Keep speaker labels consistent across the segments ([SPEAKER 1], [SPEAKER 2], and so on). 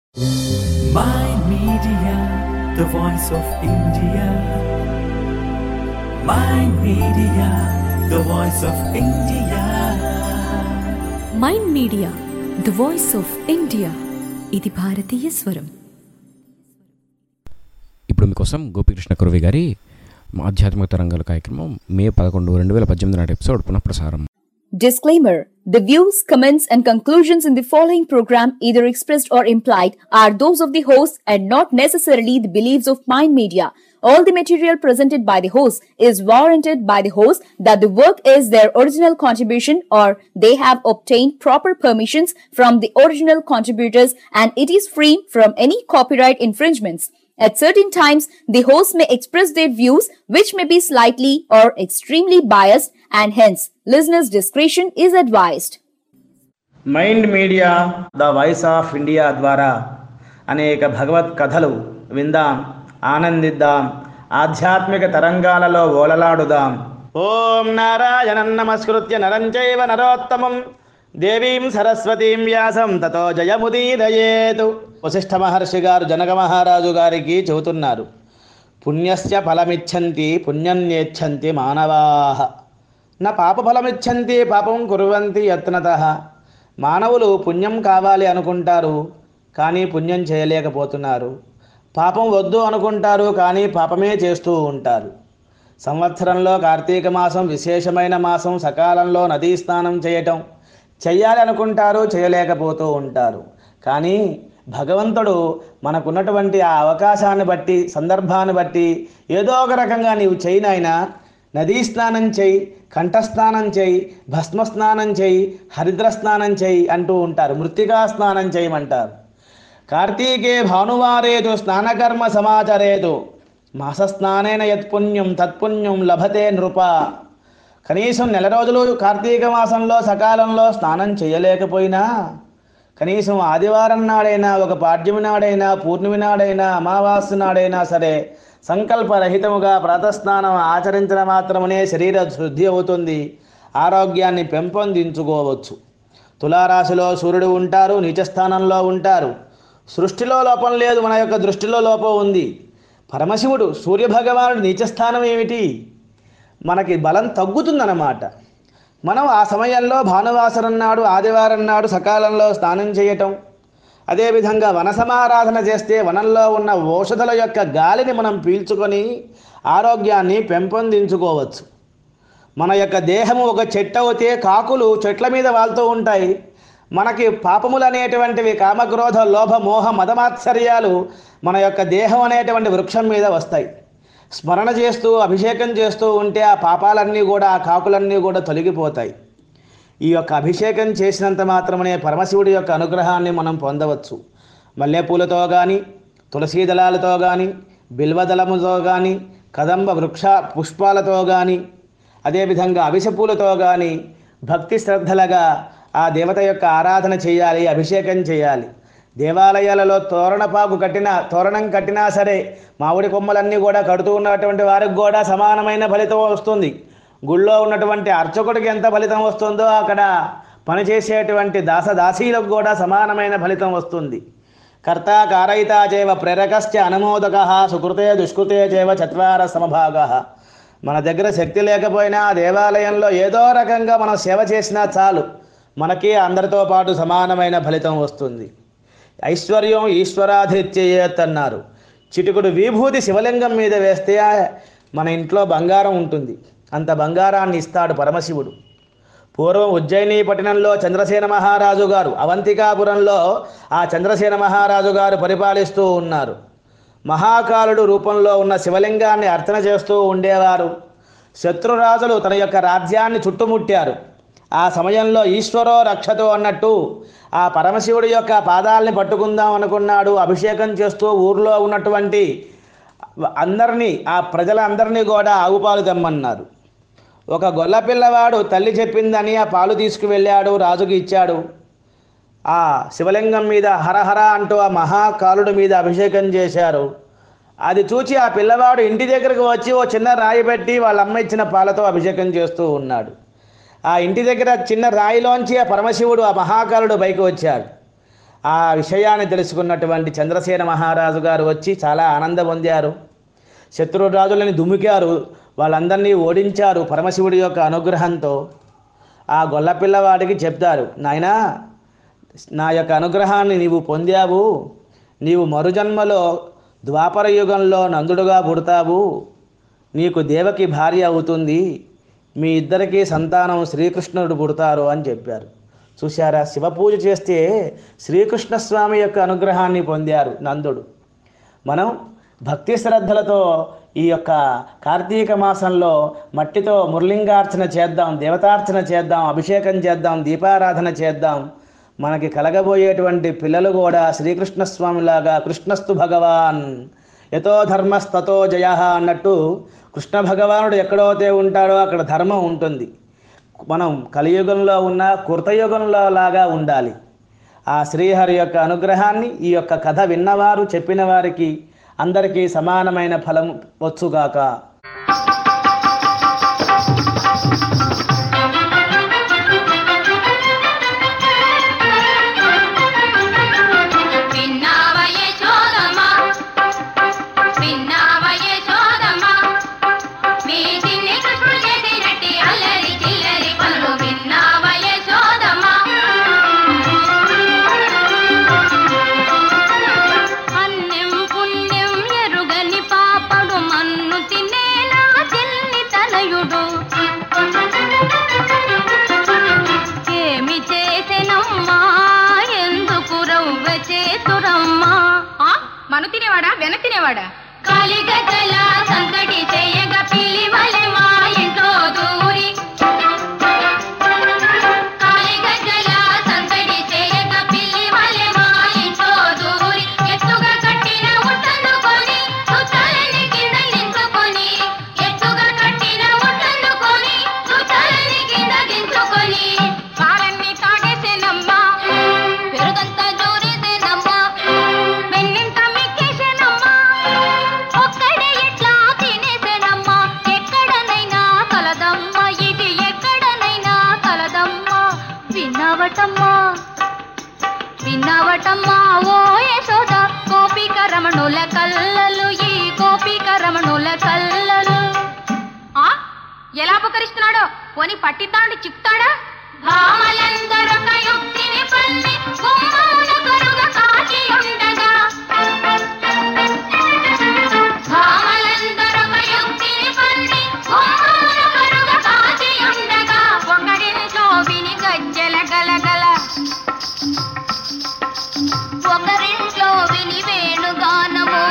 [SPEAKER 1] My Media, the voice of India. My Media, the voice of India.
[SPEAKER 2] Mind Media the voice of India ఇది భారతీయ స్వరం
[SPEAKER 3] ఇప్పుడు మీకోసం గోపికృష్ణ కురవి గారి ఆధ్యాత్మిక తరంగాల కార్యక్రమం మే పదకొండు రెండు వేల పద్దెనిమిది నాటి ఎపిసోడ్ పునఃప్రసారం
[SPEAKER 4] Disclaimer The views, comments, and conclusions in the following program, either expressed or implied, are those of the host and not necessarily the beliefs of Mind Media. All the material presented by the host is warranted by the host that the work is their original contribution or they have obtained proper permissions from the original contributors and it is free from any copyright infringements. At certain times, the host may express their views which may be slightly or extremely biased and hence listeners' discretion is advised.
[SPEAKER 5] Mind Media the voice of India ద్వారా అనేక భగవత్ కథలు విందాం ఆనందిద్దాం ఆధ్యాత్మిక తరంగాలలో ఓలలాడుదాం ఓం నారాయణం నమస్కృత్య నరం చైవ నరోత్తమం దేవీం సరస్వతీం వ్యాసం తతో జయముదీరయేతు వశిష్ఠ మహర్షి గారు జనక మహారాజు గారికి చెబుతున్నారు పుణ్యస్య ఫలమిచ్చంతి పుణ్యం నేచ్చంతి మానవాహ నా పాపఫలమిచ్చంతి పాపం కుర్వంతి యత్నత మానవులు పుణ్యం కావాలి అనుకుంటారు కానీ పుణ్యం చేయలేకపోతున్నారు పాపం వద్దు అనుకుంటారు కానీ పాపమే చేస్తూ ఉంటారు సంవత్సరంలో కార్తీక మాసం విశేషమైన మాసం సకాలంలో నదీ స్నానం చేయటం చెయ్యాలి అనుకుంటారు చేయలేకపోతూ ఉంటారు కానీ భగవంతుడు మనకున్నటువంటి ఆ అవకాశాన్ని బట్టి సందర్భాన్ని బట్టి ఏదో ఒక రకంగా నీవు చేయనైనా నదీ స్నానం చేయి కంఠస్నానం చేయి భస్మ స్నానం చేయి హరిద్ర స్నానం చేయి అంటూ ఉంటారు మృత్తికా స్నానం చేయమంటారు కార్తీకే భానువారేతు స్నానకర్మ సమాచరేతు మాసస్నానేన యత్పుణ్యం తత్పుణ్యం లభతే నృప కనీసం నెల రోజులు కార్తీక మాసంలో సకాలంలో స్నానం చేయలేకపోయినా కనీసం ఆదివారం నాడైనా ఒక పాడ్యమి నాడైనా పూర్ణిమి నాడైనా అమావాస్య నాడైనా సరే సంకల్పరహితముగా ప్రాతస్నానం ఆచరించిన మాత్రమే శరీర శుద్ధి అవుతుంది ఆరోగ్యాన్ని పెంపొందించుకోవచ్చు తులారాశిలో సూర్యుడు ఉంటారు నీచస్థానంలో ఉంటారు సృష్టిలో లోపం లేదు మన యొక్క దృష్టిలో లోపం ఉంది పరమశివుడు సూర్యభగవానుడు నీచస్థానం ఏమిటి మనకి బలం తగ్గుతుందన్నమాట మనం ఆ సమయంలో భానువాసరం నాడు ఆదివారం నాడు సకాలంలో స్నానం చేయటం అదేవిధంగా వన సమారాధన చేస్తే వనంలో ఉన్న ఔషధుల యొక్క గాలిని మనం పీల్చుకొని ఆరోగ్యాన్ని పెంపొందించుకోవచ్చు మన యొక్క దేహము ఒక చెట్టు అవుతే కాకులు చెట్ల మీద వాళ్తూ ఉంటాయి మనకి పాపములు అనేటువంటివి కామక్రోధ లోభ మోహ మదమాత్సర్యాలు మన యొక్క దేహం అనేటువంటి వృక్షం మీద వస్తాయి స్మరణ చేస్తూ అభిషేకం చేస్తూ ఉంటే ఆ పాపాలన్నీ కూడా ఆ కాకులన్నీ కూడా తొలగిపోతాయి ఈ యొక్క అభిషేకం చేసినంత మాత్రమే పరమశివుడి యొక్క అనుగ్రహాన్ని మనం పొందవచ్చు మల్లెపూలతో కానీ తులసీ దళాలతో కానీ బిల్వదళముతో కానీ కదంబ వృక్ష పుష్పాలతో కానీ అదేవిధంగా అవిసపూలతో కానీ భక్తి శ్రద్ధలుగా ఆ దేవత యొక్క ఆరాధన చేయాలి అభిషేకం చేయాలి దేవాలయాలలో తోరణపాకు కట్టిన తోరణం కట్టినా సరే మామిడి కొమ్మలన్నీ కూడా కడుతూ ఉన్నటువంటి వారికి కూడా సమానమైన ఫలితం వస్తుంది గుళ్ళో ఉన్నటువంటి అర్చకుడికి ఎంత ఫలితం వస్తుందో అక్కడ పనిచేసేటువంటి దాసదాసీలకు కూడా సమానమైన ఫలితం వస్తుంది కర్త కారయిత చేవ ప్రేరకశ్చ అనుమోదక సుకృతే దుష్కృతే చేవ చత్వార సమభాగ మన దగ్గర శక్తి లేకపోయినా ఆ దేవాలయంలో ఏదో రకంగా మనం సేవ చేసినా చాలు మనకి అందరితో పాటు సమానమైన ఫలితం వస్తుంది ఐశ్వర్యం ఈశ్వరాధిత్యయేత్ అన్నారు చిటుకుడు విభూతి శివలింగం మీద వేస్తే మన ఇంట్లో బంగారం ఉంటుంది అంత బంగారాన్ని ఇస్తాడు పరమశివుడు పూర్వం ఉజ్జయిని పట్టణంలో చంద్రసేన మహారాజు గారు అవంతికాపురంలో ఆ చంద్రసేన మహారాజు గారు పరిపాలిస్తూ ఉన్నారు మహాకాలుడు రూపంలో ఉన్న శివలింగాన్ని అర్చన చేస్తూ ఉండేవారు శత్రురాజులు తన యొక్క రాజ్యాన్ని చుట్టుముట్టారు ఆ సమయంలో ఈశ్వరో రక్షతో అన్నట్టు ఆ పరమశివుడి యొక్క పాదాలని పట్టుకుందాం అనుకున్నాడు అభిషేకం చేస్తూ ఊర్లో ఉన్నటువంటి అందరినీ ఆ ప్రజలందరినీ కూడా ఆవుపాలు తెమ్మన్నారు ఒక గొల్ల పిల్లవాడు తల్లి చెప్పిందని ఆ పాలు తీసుకువెళ్ళాడు రాజుకి ఇచ్చాడు ఆ శివలింగం మీద హరహర అంటూ ఆ మహాకాలుడి మీద అభిషేకం చేశారు అది చూచి ఆ పిల్లవాడు ఇంటి దగ్గరకు వచ్చి ఓ చిన్న రాయి పెట్టి వాళ్ళ అమ్మ ఇచ్చిన పాలతో అభిషేకం చేస్తూ ఉన్నాడు ఆ ఇంటి దగ్గర చిన్న రాయిలోంచి ఆ పరమశివుడు ఆ మహాకాలుడు పైకి వచ్చాడు ఆ విషయాన్ని తెలుసుకున్నటువంటి చంద్రసేన మహారాజు గారు వచ్చి చాలా ఆనందం పొందారు శత్రురాజులని దుమికారు వాళ్ళందరినీ ఓడించారు పరమశివుడి యొక్క అనుగ్రహంతో ఆ గొల్లపిల్లవాడికి చెప్తారు నాయనా నా యొక్క అనుగ్రహాన్ని నీవు పొందావు నీవు మరుజన్మలో ద్వాపర యుగంలో నందుడుగా పుడతావు నీకు దేవకి భార్య అవుతుంది మీ ఇద్దరికీ సంతానం శ్రీకృష్ణుడు పుడతారు అని చెప్పారు చూశారా శివ పూజ చేస్తే శ్రీకృష్ణ స్వామి యొక్క అనుగ్రహాన్ని పొందారు నందుడు మనం భక్తి శ్రద్ధలతో ఈ యొక్క కార్తీక మాసంలో మట్టితో మురళింగార్చన చేద్దాం దేవతార్చన చేద్దాం అభిషేకం చేద్దాం దీపారాధన చేద్దాం మనకి కలగబోయేటువంటి పిల్లలు కూడా శ్రీకృష్ణ స్వామిలాగా కృష్ణస్తు భగవాన్ యతో ధర్మస్తతో జయ అన్నట్టు కృష్ణ భగవానుడు ఎక్కడైతే ఉంటాడో అక్కడ ధర్మం ఉంటుంది మనం కలియుగంలో ఉన్న కృతయుగంలో లాగా ఉండాలి ఆ శ్రీహరి యొక్క అనుగ్రహాన్ని ఈ యొక్క కథ విన్నవారు చెప్పిన వారికి అందరికీ సమానమైన ఫలం వచ్చుగాక
[SPEAKER 6] పిన్నావయే చోదమా పిన్నావయే చోదమా మీ తిన్ని కృష్ణుడు చేసినట్టి అల్లరి చిల్లరి పనులు విన్నావయే చోదమా అన్యం పుణ్యం ఎరుగని పాపడు మన్ను తినేలా చిన్ని తనయుడు ఏమి చేసెనమ్మా ఎందుకు రవ్వ చేతురమ్మా మను తినేవాడా వెన తినేవాడా కలిగజల సంకటి చేయగ పిలివలె మా ఇంట్లో దూరి కలిగజల సంకటి చేయగ పిలివలె మా ఇంట్లో దూరి ఎత్తుగా కట్టిన ఉట్టందుకొని చుట్టాలని కింద దించుకొని ఎత్తుగా కట్టిన ఉట్టందుకొని చుట్టాలని కింద దించుకొని పాలన్నీ తాగేసేనమ్మా పెరుగంతా జోరేసేనమ్మా వెన్నింత మిక్కేసేనమ్మా ఒక్కడే ఎట్లా తినేసేనమ్మా ఎక్కడనైనా కలదమ్మా ఇది ఎక్కడనైనా కలదమ్మా విన్నావటమ్మా విన్నావటమ్మా ఓ యశోద గోపిక రమణుల కల్లలు ఈ గోపిక రమణుల కల్లలు ఆ ఎలా అపకరిస్తున్నాడో పోని పట్టితాడు చిక్తాడా భామలందరొక యుక్తిని పల్లి గుమ్మమున కరుగ కాచి ఉండగా భామలందరొక యుక్తిని పల్లి గుమ్మమున కరుగ కాచి ఉండగా ఒకరింట్లో విని గజ్జల గలగల ఒకరింట్లో విని వేణుగానము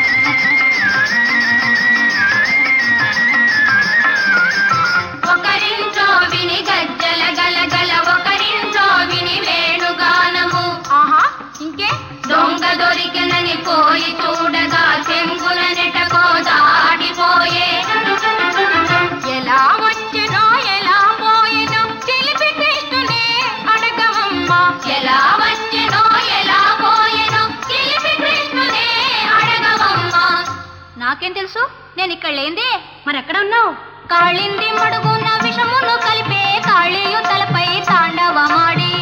[SPEAKER 6] ఒకరింట్లో విని గజ్జల గలగల ఒకరింట్లో విని వేణుగానము ఆహా ఇంకే దొంగ దొరికినని పోయి చూడగా చెంగుల నెటకో దాటిపోయే ఎలా వచ్చెనో ఎలా పోయెనో చిలిపి కృష్ణునే అడగవమ్మా ఎలా వచ్చెనో ఎలా పోయెనో చిలిపి కృష్ణునే అడగవమ్మా నాకేం తెలుసు నేను ఇక్కడ లేందే మరి ఎక్కడ ఉన్నావు కాళింది మడుగున విషమును కలిపే కాళీయు తలపై తాండవమాడి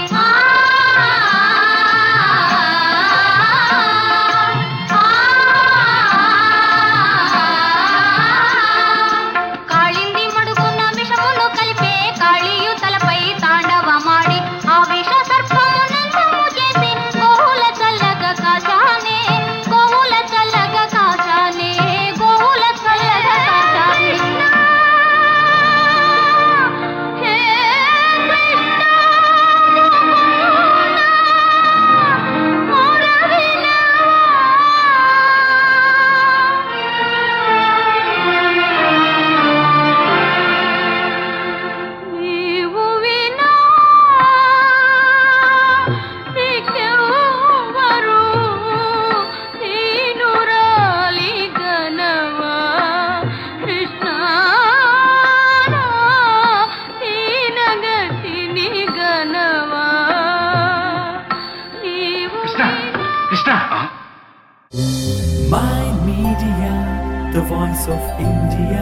[SPEAKER 6] కాళింది మడుగున విషమును కలిపే కాళీయు తలపై తాండవమాడి ఆ విష సర్పమునంతము చేసి గోవుల చల్లగా కాచానే గోవుల చల్లగా కాచానే గోవుల చల్లగా కాచానే హే నీవు వినా నీకెవ్వరు నీనురాలి గనవా కృష్ణ నీనగతిని గనవా నీవు
[SPEAKER 1] Krishna Mind Media, the voice of India.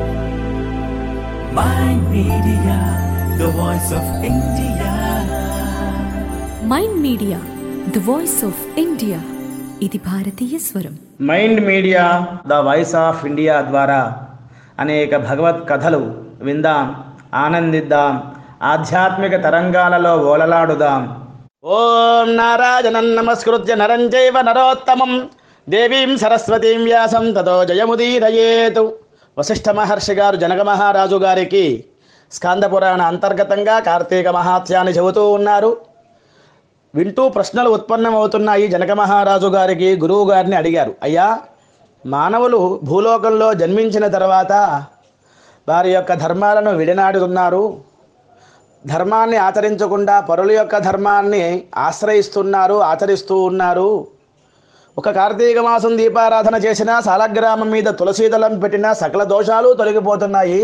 [SPEAKER 1] Mind Media, the voice of India.
[SPEAKER 2] Mind Media the voice of India ఇది భారతీయ స్వరం
[SPEAKER 5] Mind Media the voice of India ద్వారా అనేక భగవత్ కథలు విందాం ఆనందిద్దాం ఆధ్యాత్మిక తరంగాలలో ఓలలాడుదాం ఓం నారాయణం నమస్కృత్య నరం చైవ నరోత్తమం దేవీం సరస్వతీం వ్యాసం తతో జయముదీరయేతు వశిష్ఠ మహర్షి గారు జనక మహారాజు గారికి స్కాంద పురాణ అంతర్గతంగా కార్తీక మహాత్యాన్ని చెబుతూ ఉన్నారు వింటూ ప్రశ్నలు ఉత్పన్నమవుతున్నాయి జనక మహారాజు గారికి గురువు గారిని అడిగారు అయ్యా మానవులు భూలోకంలో జన్మించిన తర్వాత వారి యొక్క ధర్మాలను విడనాడుతున్నారు ధర్మాన్ని ఆచరించకుండా పరుల యొక్క ధర్మాన్ని ఆశ్రయిస్తున్నారు ఆచరిస్తూ ఉన్నారు ఒక కార్తీక మాసం దీపారాధన చేసినా సాలగ్రామం మీద తులసీదళం పెట్టినా సకల దోషాలు తొలగిపోతున్నాయి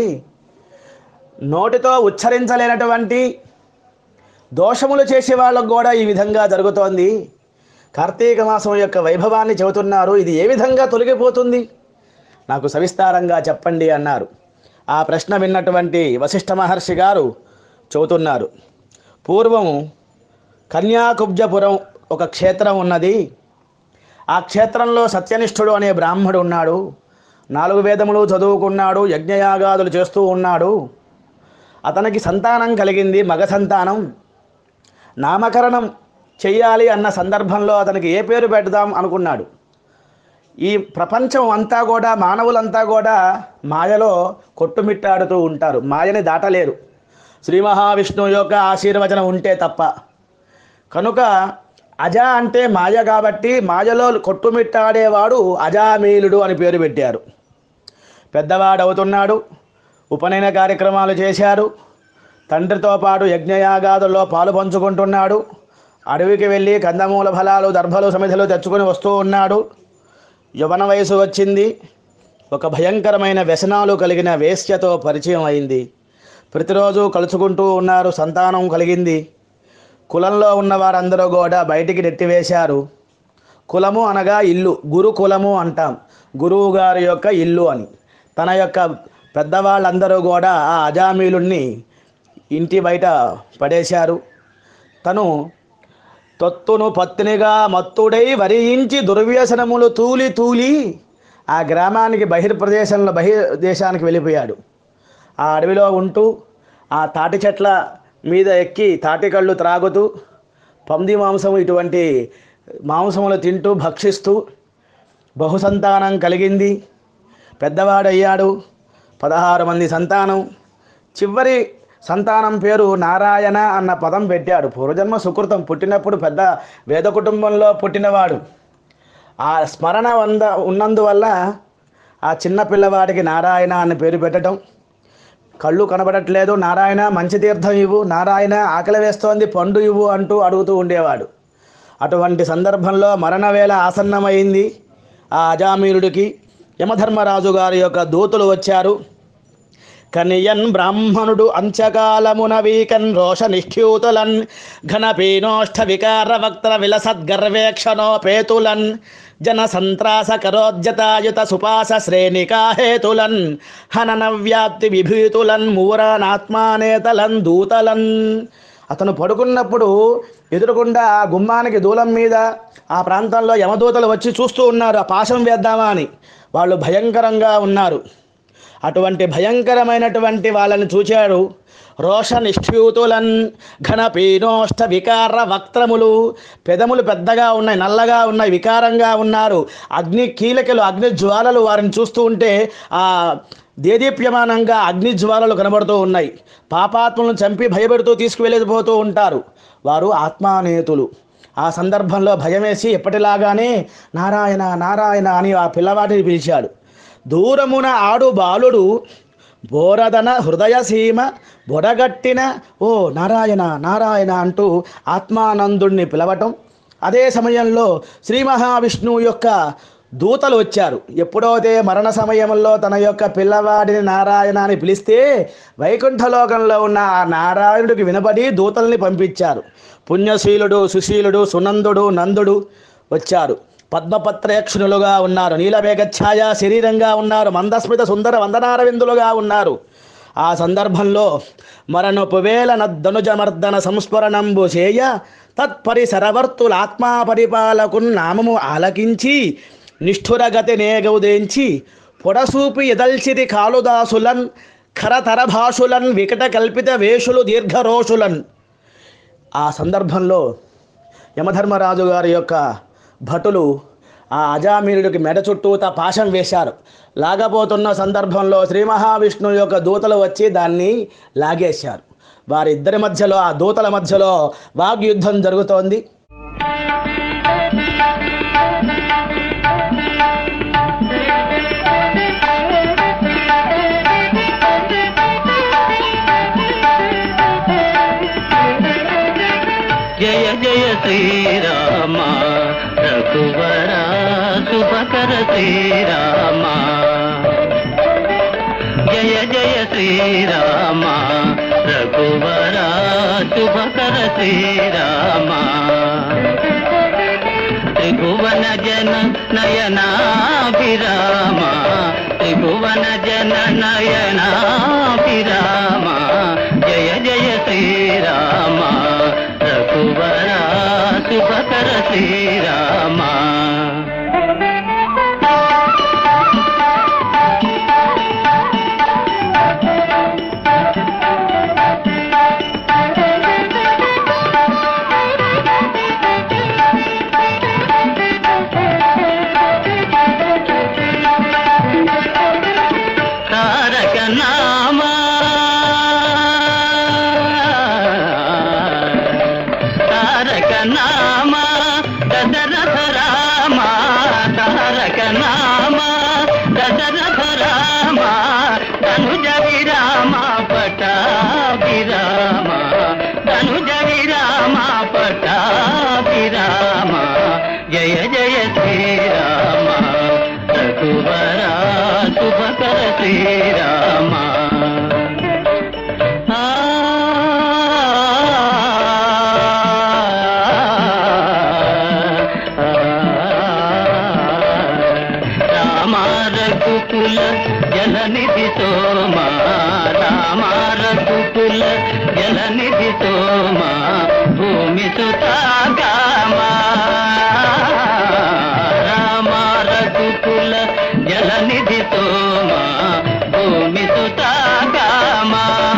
[SPEAKER 5] నోటితో ఉచ్చరించలేనటువంటి దోషములు చేసే వాళ్ళకు కూడా ఈ విధంగా జరుగుతోంది కార్తీక మాసం యొక్క వైభవాన్ని చెబుతున్నారు ఇది ఏ విధంగా తొలగిపోతుంది నాకు సవిస్తారంగా చెప్పండి అన్నారు ఆ ప్రశ్న విన్నటువంటి వశిష్ఠ మహర్షి గారు చెబుతున్నారు పూర్వం కన్యాకుబ్జపురం ఒక క్షేత్రం ఉన్నది ఆ క్షేత్రంలో సత్యనిష్ఠుడు అనే బ్రాహ్మడు ఉన్నాడు నాలుగు వేదములు చదువుకున్నాడు యజ్ఞయాగాదులు చేస్తూ ఉన్నాడు అతనికి సంతానం కలిగింది మగ సంతానం నామకరణం చెయ్యాలి అన్న సందర్భంలో అతనికి ఏ పేరు పెడదాం అనుకున్నాడు ఈ ప్రపంచం అంతా కూడా మానవులంతా కూడా మాయలో కొట్టుమిట్టాడుతూ ఉంటారు మాయని దాటలేరు శ్రీ మహావిష్ణువు యొక్క ఆశీర్వచనం ఉంటే తప్ప కనుక అజ అంటే మాయ కాబట్టి మాయలో కొట్టుమిట్టాడేవాడు అజామీలుడు అని పేరు పెట్టారు పెద్దవాడు అవుతున్నాడు ఉపనయన కార్యక్రమాలు చేశారు తండ్రితో పాటు యజ్ఞయాగాదుల్లో పాలు పంచుకుంటున్నాడు అడవికి వెళ్ళి కందమూల ఫలాలు దర్భలు సమిధలు తెచ్చుకొని వస్తూ ఉన్నాడు యవన వయసు వచ్చింది ఒక భయంకరమైన వ్యసనాలు కలిగిన వేశ్యతో పరిచయం అయింది ప్రతిరోజు కలుసుకుంటూ ఉన్నారు సంతానం కలిగింది కులంలో ఉన్న వారందరూ కూడా బయటికి నెట్టివేశారు కులము అనగా ఇల్లు గురు కులము అంటాం గురువు గారి యొక్క ఇల్లు అని తన యొక్క పెద్దవాళ్ళందరూ కూడా ఆ అజామీలుణ్ణి ఇంటి బయట పడేశారు తను తొత్తును పత్నిగా మత్తుడై వరించి దుర్వ్యసనములు తూలి తూలి ఆ గ్రామానికి బహిర్ప్రదేశంలో బహిర్దేశానికి వెళ్ళిపోయాడు ఆ అడవిలో ఉంటూ ఆ తాటి చెట్ల మీద ఎక్కి తాటికళ్ళు త్రాగుతూ పంది మాంసం ఇటువంటి మాంసములు తింటూ భక్షిస్తూ బహుసంతానం కలిగింది పెద్దవాడయ్యాడు పదహారు మంది సంతానం చివరి సంతానం పేరు నారాయణ అన్న పదం పెట్టాడు పూర్వజన్మ సుకృతం పుట్టినప్పుడు పెద్ద వేద కుటుంబంలో పుట్టినవాడు ఆ స్మరణ వంద ఉన్నందువల్ల ఆ చిన్న పిల్లవాడికి నారాయణ అని పేరు పెట్టడం కళ్ళు కనబడట్లేదు నారాయణ మంచి తీర్థం ఇవ్వు నారాయణ ఆకలి వేస్తోంది పండు ఇవ్వు అంటూ అడుగుతూ ఉండేవాడు అటువంటి సందర్భంలో మరణవేళ ఆసన్నమైంది ఆ అజామీరుడికి యమధర్మరాజు గారి యొక్క దూతలు వచ్చారు కనియన్ బ్రాహ్మణుడు అంత్యకాలమున వీకన్ రోష నిష్ఠ్యూతులన్ ఘనపీనోష్ఠ వికార వక్త విలసద్గర్వేక్షణోపేతులన్ జన సంత్రాస కరోజ్జతాయుత సుపాస శ్రేణికాహేతులన్ హనన వ్యాప్తి విభీతులన్ మూరానాత్మానేతలన్ దూతలన్ అతను పడుకున్నప్పుడు ఎదురుకుండా ఆ గుమ్మానికి దూలం మీద ఆ ప్రాంతంలో యమదూతలు వచ్చి చూస్తూ ఉన్నారు ఆ పాశం వేద్దామా అని వాళ్ళు భయంకరంగా ఉన్నారు అటువంటి భయంకరమైనటువంటి వాళ్ళని చూచాడు రోష నిష్ఠ్యూతులన్ ఘన పీనోష్ట వికార వక్త్రములు పెదములు పెద్దగా ఉన్నాయి నల్లగా ఉన్నాయి వికారంగా ఉన్నారు అగ్ని కీలకలు అగ్ని జ్వాలలు వారిని చూస్తూ ఉంటే ఆ దేదీప్యమానంగా అగ్ని జ్వాలలు కనబడుతూ ఉన్నాయి పాపాత్మలను చంపి భయపెడుతూ తీసుకువెళ్ళిపోతూ ఉంటారు వారు ఆత్మానేతులు ఆ సందర్భంలో భయమేసి ఎప్పటిలాగానే నారాయణ నారాయణ అని ఆ పిల్లవాడిని పిలిచాడు దూరమున ఆడు బాలుడు బోరదన హృదయసీమ బొడగట్టిన ఓ నారాయణ నారాయణ అంటూ ఆత్మానందుణ్ణి పిలవటం అదే సమయంలో శ్రీ మహావిష్ణువు యొక్క దూతలు వచ్చారు ఎప్పుడైతే మరణ సమయంలో తన యొక్క పిల్లవాడిని నారాయణ అని పిలిస్తే వైకుంఠలోకంలో ఉన్న ఆ నారాయణుడికి వినబడి దూతల్ని పంపించారు పుణ్యశీలుడు సుశీలుడు సునందుడు నందుడు వచ్చారు పద్మపత్రేక్షణులుగా ఉన్నారు నీలమేఘ ఛాయ శరీరంగా ఉన్నారు మందస్మిత సుందర వందనారవిందులుగా ఉన్నారు ఆ సందర్భంలో మరణపు వేల నద్దనుజమర్దన సంస్మరణంబు చేయ తత్పరిసరవర్తుల ఆత్మా పరిపాలకున్ నామము ఆలకించి నిష్ఠురగతి నేగౌదేంచి పొడసూపి ఎదల్చిది కాళుదాసులన్ ఖరతర భాషులన్ వికట కల్పిత వేషులు దీర్ఘరోషులన్ ఆ సందర్భంలో యమధర్మరాజు గారి యొక్క భటులు ఆ అజామీరుడికి మెడ చుట్టూత పాశం వేశారు లాగబోతున్న సందర్భంలో శ్రీ మహావిష్ణువు యొక్క దూతలు వచ్చి దాన్ని లాగేశారు వారిద్దరి మధ్యలో ఆ దూతల మధ్యలో వాగ్యుద్ధం జరుగుతోంది
[SPEAKER 7] జయ జయ శ్రీరామ రఘువర శుభకర శ్రీరామ జయ జయ శ్రీరామ రఘువర శుభకర శ్రీరామ త్రిభువన జన నయనాభిరామ త్రిభువన జన నయనాభిరామ జయ జయ శ్రీరామ రఘువర శుభకర శ్రీరామ తారక నామ తారక నామ దశరథ రామ తారక నామ దశరథ రామ ధనుజ విరామ పటాభిరామ ధనుజ విరామ పటాభిరామ జయ జయ శ్రీరామ రఘువర శుభకర శ్రీరామ ఆ రామ రఘుకుల జలనిధి సోమ రామ రఘుకుల జలనిధి సోమ భూమి సుతాగామ రామ రఘుకుల జలనిధి సోమ భూమి సుతాగామ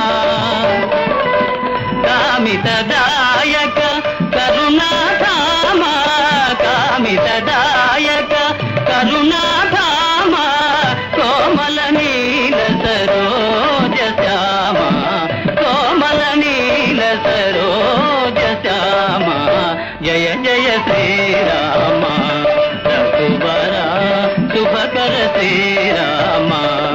[SPEAKER 7] కామితదాయక కరుణాధామ కామితదాయక కరుణాధామ కోమల నీల సరోజ శ్యామ కోమల నీల సరోజ శ్యామ జయ జయ శ్రీరామ రఘువర శుభకర శ్రీరామ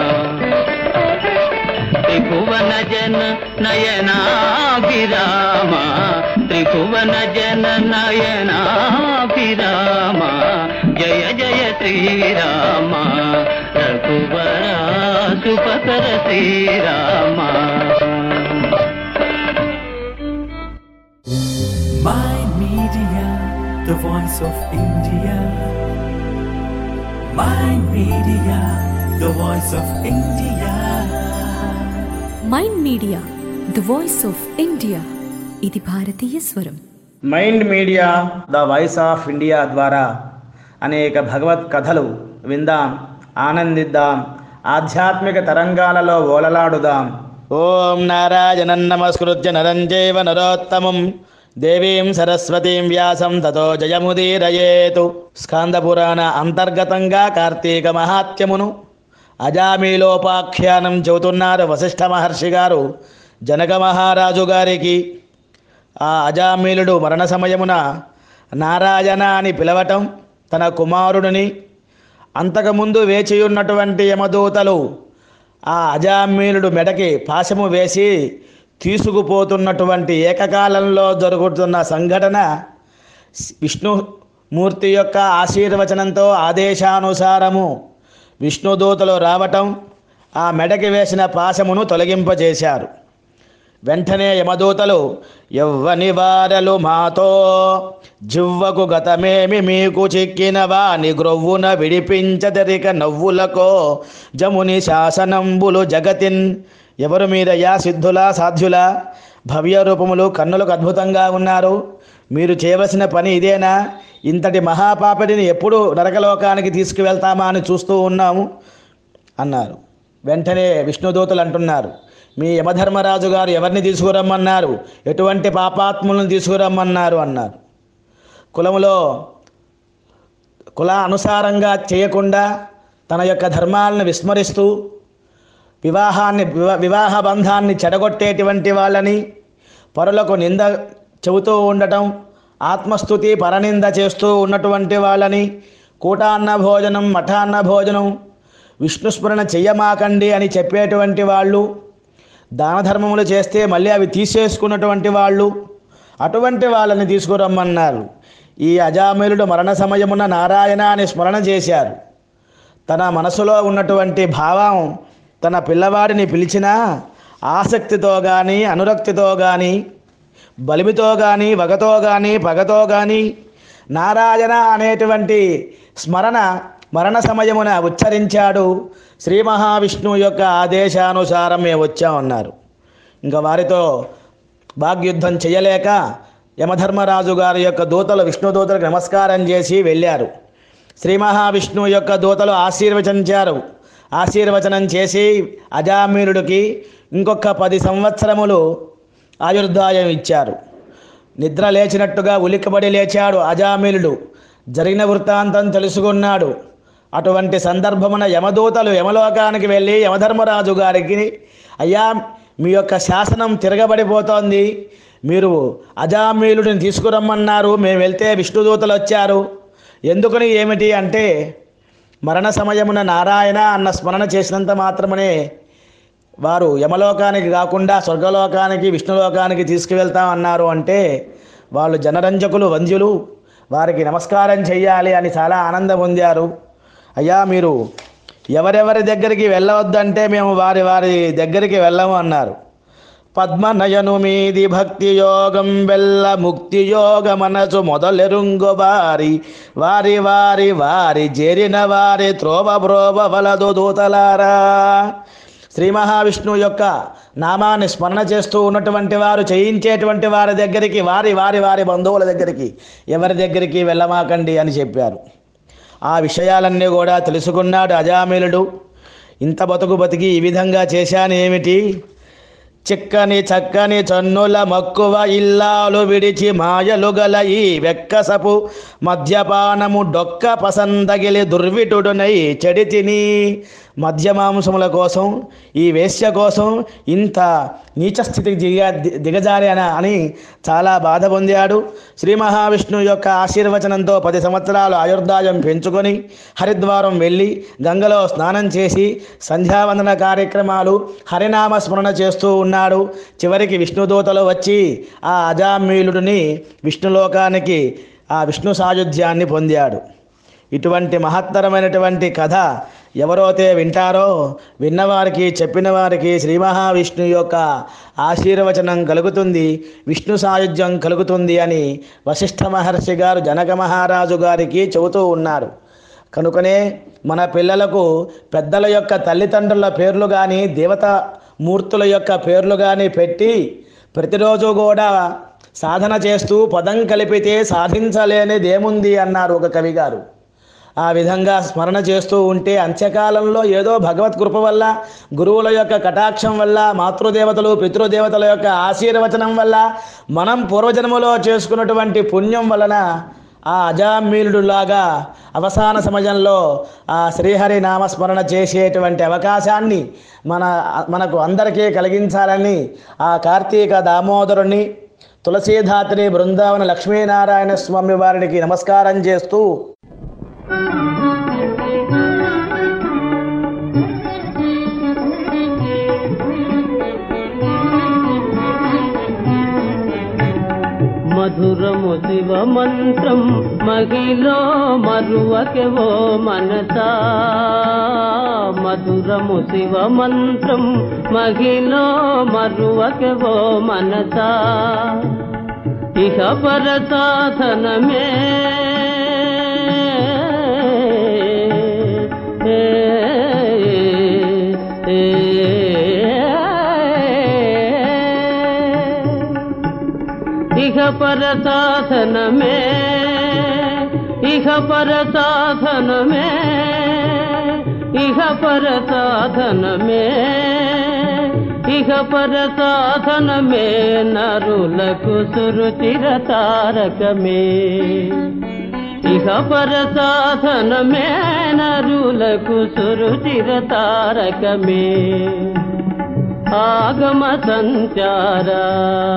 [SPEAKER 7] త్రిభువన జన నయనాభిరామ త్రిభువన జన నయనాభిరామ జయ జయ శ్రీరామ రఘువర శుభకర Srirama
[SPEAKER 1] My Media, the voice of India. My Media, the voice of India.
[SPEAKER 2] Mind Media the voice of India ఇది భారతీయ స్వరం
[SPEAKER 5] Mind Media the voice of India ద్వారా అనేక భగవత్ కథలు విందాం ఆనందిద్దాం ఆధ్యాత్మిక తరంగాలలో ఓలలాడుదాం ఓం నారాయణం నమస్కృత్య నరం చైవ నరోత్తమం దేవీం సరస్వతీం వ్యాసం తతో జయముదీరయేతు స్కాందపురాణ అంతర్గతంగా కార్తీక మహాత్యమును అజామీలోపాఖ్యానం చెబుతున్నారు వశిష్ఠ మహర్షి గారు జనక మహారాజు గారికి ఆ అజామీలుడు మరణ సమయమున నారాయణ అని పిలవటం తన కుమారుడిని అంతకుముందు వేచి ఉన్నటువంటి యమదూతలు ఆ అజామీలుడు మెడకి పాశము వేసి తీసుకుపోతున్నటువంటి ఏకకాలంలో జరుగుతున్న సంఘటన విష్ణుమూర్తి యొక్క ఆశీర్వచనంతో ఆదేశానుసారము విష్ణుదూతలు రావటం ఆ మెడకి వేసిన పాశమును తొలగింపజేశారు వెంటనే యమదూతలు ఎవ్వని వారలు మాతో జివ్వకు గతమేమి మీకు చిక్కిన వాని గ్రొవ్వున విడిపించదరిక నవ్వులకో జముని శాసనంబులు జగతిన్ ఎవరు మీరయ్యా సిద్ధులా సాధ్యులా భవ్య రూపములు కన్నులకు అద్భుతంగా ఉన్నారు మీరు చేయవలసిన పని ఇదేనా ఇంతటి మహాపాపటిని ఎప్పుడు నరకలోకానికి తీసుకువెళ్తామా అని చూస్తూ ఉన్నాము అన్నారు వెంటనే విష్ణుదూతలు అంటున్నారు మీ యమధర్మరాజు గారు ఎవరిని తీసుకురమ్మన్నారు ఎటువంటి పాపాత్ములను తీసుకురమ్మన్నారు అన్నారు కులములో కుల అనుసారంగా చేయకుండా తన యొక్క ధర్మాలను విస్మరిస్తూ వివాహాన్ని వివా- వివాహ బంధాన్ని చెడగొట్టేటువంటి వాళ్ళని పరులకు నింద చెబుతూ ఉండటం ఆత్మస్థుతి పరనింద చేస్తూ ఉన్నటువంటి వాళ్ళని కూటాన్న భోజనం మఠాన్న భోజనం విష్ణుస్మరణ చెయ్యమాకండి అని చెప్పేటువంటి వాళ్ళు దాన ధర్మములు చేస్తే మళ్ళీ అవి తీసేసుకున్నటువంటి వాళ్ళు అటువంటి వాళ్ళని తీసుకురమ్మన్నారు ఈ అజామిలుడు మరణ సమయమున నారాయణ అని స్మరణ చేశారు తన మనసులో ఉన్నటువంటి భావం తన పిల్లవాడిని పిలిచినా ఆసక్తితో కానీ అనురక్తితో కానీ బలిమితో కానీ వగతో కానీ పగతో కానీ నారాయణ అనేటువంటి స్మరణ మరణ సమయమున ఉచ్చరించాడు శ్రీ మహావిష్ణువు యొక్క ఆదేశానుసారం మేము వచ్చామన్నారు ఇంకా వారితో వాగ్యుద్ధం చేయలేక యమధర్మరాజు గారి యొక్క దూతలు విష్ణు దూతలకు నమస్కారం చేసి వెళ్ళారు శ్రీ మహావిష్ణువు యొక్క దూతలు ఆశీర్వచనించారు ఆశీర్వచనం చేసి అజామీరుడికి ఇంకొక పది సంవత్సరములు ఆయుర్దాయం ఇచ్చారు నిద్ర లేచినట్టుగా ఉలిక్కబడి లేచాడు అజామిలుడు జరిగిన వృత్తాంతం తెలుసుకున్నాడు అటువంటి సందర్భమున యమదూతలు యమలోకానికి వెళ్ళి యమధర్మరాజు గారికి అయ్యా మీ యొక్క శాసనం తిరగబడిపోతోంది మీరు అజామీలుడిని తీసుకురమ్మన్నారు మేము వెళ్తే విష్ణుదూతలు వచ్చారు ఎందుకని ఏమిటి అంటే మరణ సమయమున నారాయణ అన్న స్మరణ చేసినంత మాత్రమనే వారు యమలోకానికి కాకుండా స్వర్గలోకానికి విష్ణులోకానికి తీసుకువెళ్తామన్నారు అంటే వాళ్ళు జనరంజకులు వంద్యులు వారికి నమస్కారం చెయ్యాలి అని చాలా ఆనందం పొందారు అయ్యా మీరు ఎవరెవరి దగ్గరికి వెళ్ళవద్దంటే మేము వారి వారి దగ్గరికి వెళ్ళము అన్నారు పద్మనయను మీది భక్తి యోగం వెల్ల ముక్తి యోగ మనసు మొదలెరుంగు వారి వారి వారి వారి చేరిన వారి త్రోవ బ్రోవ వలదు దూతలారా శ్రీ మహావిష్ణువు యొక్క నామాన్ని స్మరణ చేస్తూ ఉన్నటువంటి వారు చేయించేటువంటి వారి దగ్గరికి వారి వారి వారి బంధువుల దగ్గరికి ఎవరి దగ్గరికి వెళ్ళమాకండి అని చెప్పారు ఆ విషయాలన్నీ కూడా తెలుసుకున్నాడు అజామిలుడు ఇంత బతుకు బతికి ఈ విధంగా చేశానేమిటి చిక్కని చక్కని చన్నుల మక్కువ ఇల్లాలు విడిచి మాయలు గల ఈ వెక్కసపు మద్యపానము డొక్క పసందగిలి దుర్విటుడునై చెడి తిని మద్యమాంసముల కోసం ఈ వేశ్య కోసం ఇంత నీచ స్థితికి దిగ దిగజారాన అని చాలా బాధ పొందాడు శ్రీ మహావిష్ణువు యొక్క ఆశీర్వచనంతో పది సంవత్సరాలు ఆయుర్దాయం పెంచుకొని హరిద్వారం వెళ్ళి గంగలో స్నానం చేసి సంధ్యావందన కార్యక్రమాలు హరినామ స్మరణ చేస్తూ ఉన్నాడు చివరికి విష్ణుదూతలు వచ్చి ఆ అజామీలుడిని విష్ణులోకానికి ఆ విష్ణు సాయుధ్యాన్ని పొందాడు ఇటువంటి మహత్తరమైనటువంటి కథ ఎవరైతే వింటారో విన్నవారికి చెప్పిన వారికి శ్రీ మహావిష్ణువు యొక్క ఆశీర్వచనం కలుగుతుంది విష్ణు సాయుధ్యం కలుగుతుంది అని వశిష్ఠ మహర్షి గారు జనక మహారాజు గారికి చెబుతూ ఉన్నారు కనుకనే మన పిల్లలకు పెద్దల యొక్క తల్లిదండ్రుల పేర్లు కానీ దేవత మూర్తుల యొక్క పేర్లు కానీ పెట్టి ప్రతిరోజు కూడా సాధన చేస్తూ పదం కలిపితే సాధించలేనిదేముంది అన్నారు ఒక కవి గారు ఆ విధంగా స్మరణ చేస్తూ ఉంటే అంత్యకాలంలో ఏదో భగవత్ కృప వల్ల గురువుల యొక్క కటాక్షం వల్ల మాతృదేవతలు పితృదేవతల యొక్క ఆశీర్వచనం వల్ల మనం పూర్వజన్మలో చేసుకున్నటువంటి పుణ్యం వలన ఆ అజామీలుడులాగా అవసాన సమయంలో ఆ శ్రీహరి నామస్మరణ చేసేటువంటి అవకాశాన్ని మన మనకు అందరికీ కలిగించాలని ఆ కార్తీక దామోదరుని తులసీధాత్రి బృందావన లక్ష్మీనారాయణ స్వామి వారికి నమస్కారం చేస్తూ
[SPEAKER 7] మధురము శివ మంత్రం మహిలో మరువకెవో మనసా మధురము శివ మంత్రం మహిలో మరువకెవో మనసా ఇహ పర సాధనమే ఏ, ఏ, ఏ. ఇహ పర సాధనమే ఇహ పర సాధనమే ఇహ పర సాధనమే ఇహ పర సాధనమే నరులకు సురుచిర తారకమే ఇహ పర సాధనమే నరులకు సురుచిర తారకమే ఆగమ సంచారా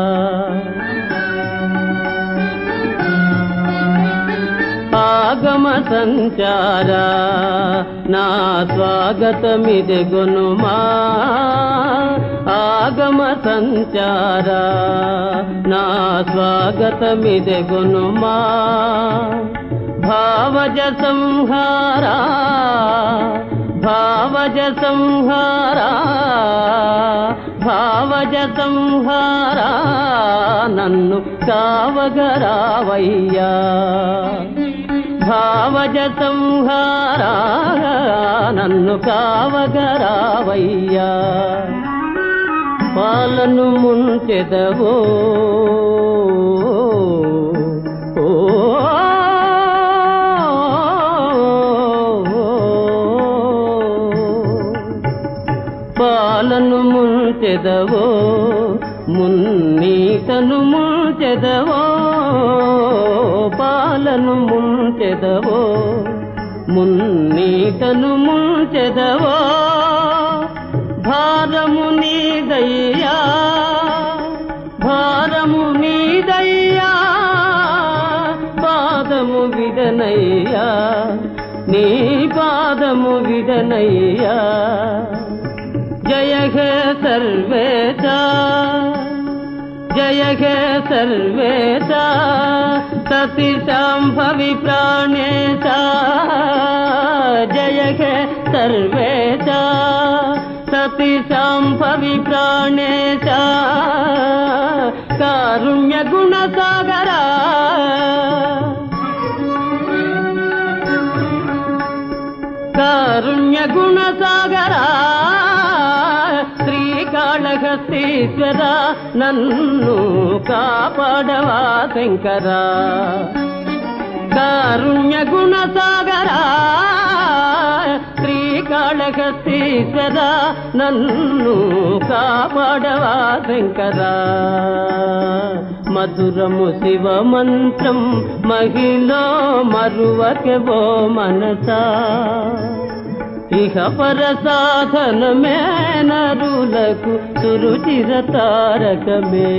[SPEAKER 7] ఆగమ సంచారా నా స్వాగతమిది గునుమా ఆగమ సంచారా నా స్వాగతమిది గునుమా భావజ సంహారా భావజ సంహారా భావజ సంహారా నన్ను కావగరావయ్యా భావజ సంహారా నన్ను కావగరావయ్యా పాలను ముంచెదవో ఓ పాలను ముంచెదవో మున్నీతను ముంచెదవో పాలను ముంచెదవో మున్నీతను ముంచెదవో భారము నీదయ్యా భారము నీదయ్యా పాదము విడనయ్యా నీ పాదము విడనయ్యా జయ హే సర్వేశ జయ హే సర్వేశ సతి శాంభవి ప్రాణేశ జయ హే సర్వేశ సతి శాంభవి ప్రాణేశ కారుణ్య గుణ సాగరా కారుణ్య గుణ సాగరా శ్రీకాళహస్తీశ్వర నన్ను కాపాడవా శంకరా కారుణ్య గుణ సాగరా శ్రీకాళహస్తీశ్వర నన్ను కాపాడవా శంకరా మధురము శివ మంత్రం మహిళ మరువకెవో మనసా ఇహ పర సాధనమే నరులకు సురుచిర తారకమే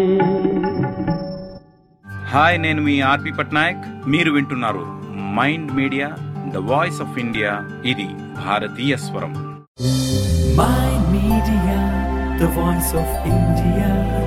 [SPEAKER 8] హాయ్ నేను మీ ఆర్పి పట్నాయక్ మీరు వింటున్నారు Mind Media the voice of India ఇది భారతీయ స్వరం
[SPEAKER 1] Mind Media, the voice of India.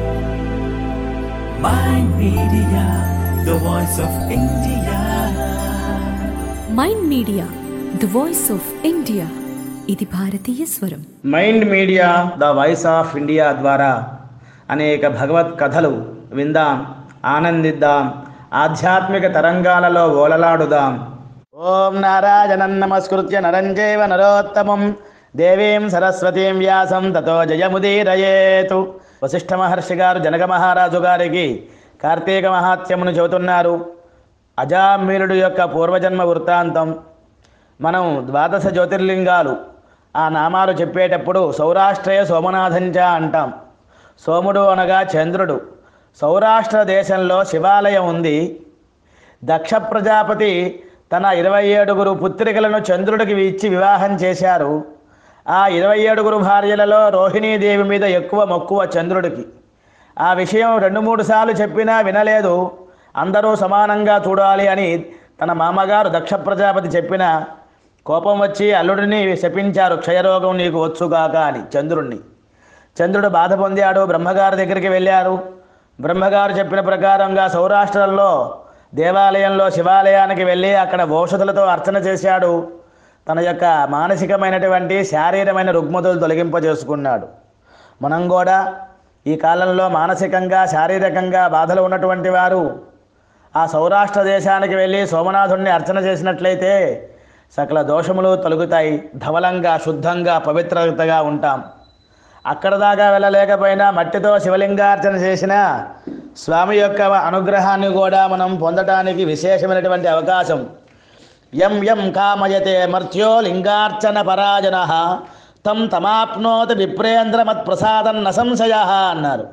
[SPEAKER 1] Mind Media, the voice of India.
[SPEAKER 2] Mind Media the voice of India ఇది భారతీయ స్వరం
[SPEAKER 5] Mind Media the voice of India ద్వారా అనేక భగవత్ కథలు విందాం ఆనందిద్దాం ఆధ్యాత్మిక తరంగాలలో ఓలలాడుదాం ఓం నారాయణం నమస్కృత్య నరం చైవ నరోత్తమం దేవీం సరస్వతీం వ్యాసం తతో జయముదీరయేతు వశిష్ఠ మహర్షి గారు జనక మహారాజు గారికి కార్తీక మహాత్మ్యమును చెబుతున్నారు అజామీరుడు యొక్క పూర్వజన్మ వృత్తాంతం మనం ద్వాదశ జ్యోతిర్లింగాలు ఆ నామాలు చెప్పేటప్పుడు సౌరాష్ట్రయ సోమనాథంచ అంటాం సోముడు అనగా చంద్రుడు సౌరాష్ట్ర దేశంలో శివాలయం ఉంది దక్ష ప్రజాపతి తన ఇరవై ఏడుగురు పుత్రికలను చంద్రుడికి ఇచ్చి వివాహం చేశారు ఆ ఇరవై ఏడుగురు భార్యలలో రోహిణీదేవి మీద ఎక్కువ మక్కువ చంద్రుడికి ఆ విషయం రెండు మూడు సార్లు చెప్పినా వినలేదు అందరూ సమానంగా చూడాలి అని తన మామగారు దక్ష ప్రజాపతి చెప్పిన కోపం వచ్చి అల్లుడిని శపించారు క్షయరోగం నీకు వచ్చుగాక అని చంద్రుణ్ణి చంద్రుడు బాధ పొందాడు బ్రహ్మగారి దగ్గరికి వెళ్ళారు బ్రహ్మగారు చెప్పిన ప్రకారంగా సౌరాష్ట్రంలో దేవాలయంలో శివాలయానికి వెళ్ళి అక్కడ ఔషధులతో అర్చన చేశాడు తన యొక్క మానసికమైనటువంటి శారీరమైన రుగ్మతులు తొలగింపజేసుకున్నాడు మనం కూడా ఈ కాలంలో మానసికంగా శారీరకంగా బాధలు ఉన్నటువంటి వారు ఆ సౌరాష్ట్ర దేశానికి వెళ్ళి సోమనాథుణ్ణి అర్చన చేసినట్లయితే సకల దోషములు తొలగుతాయి ధవలంగా శుద్ధంగా పవిత్రతగా ఉంటాం అక్కడ దాకా వెళ్ళలేకపోయినా మట్టితో శివలింగార్చన చేసినా స్వామి యొక్క అనుగ్రహాన్ని కూడా మనం పొందటానికి విశేషమైనటువంటి అవకాశం యం యం కామయతే మర్త్యో లింగార్చన పరాజన తం తమాప్నోతి విప్రేంద్ర మత్ప్రసాదం న సంశయ అన్నారు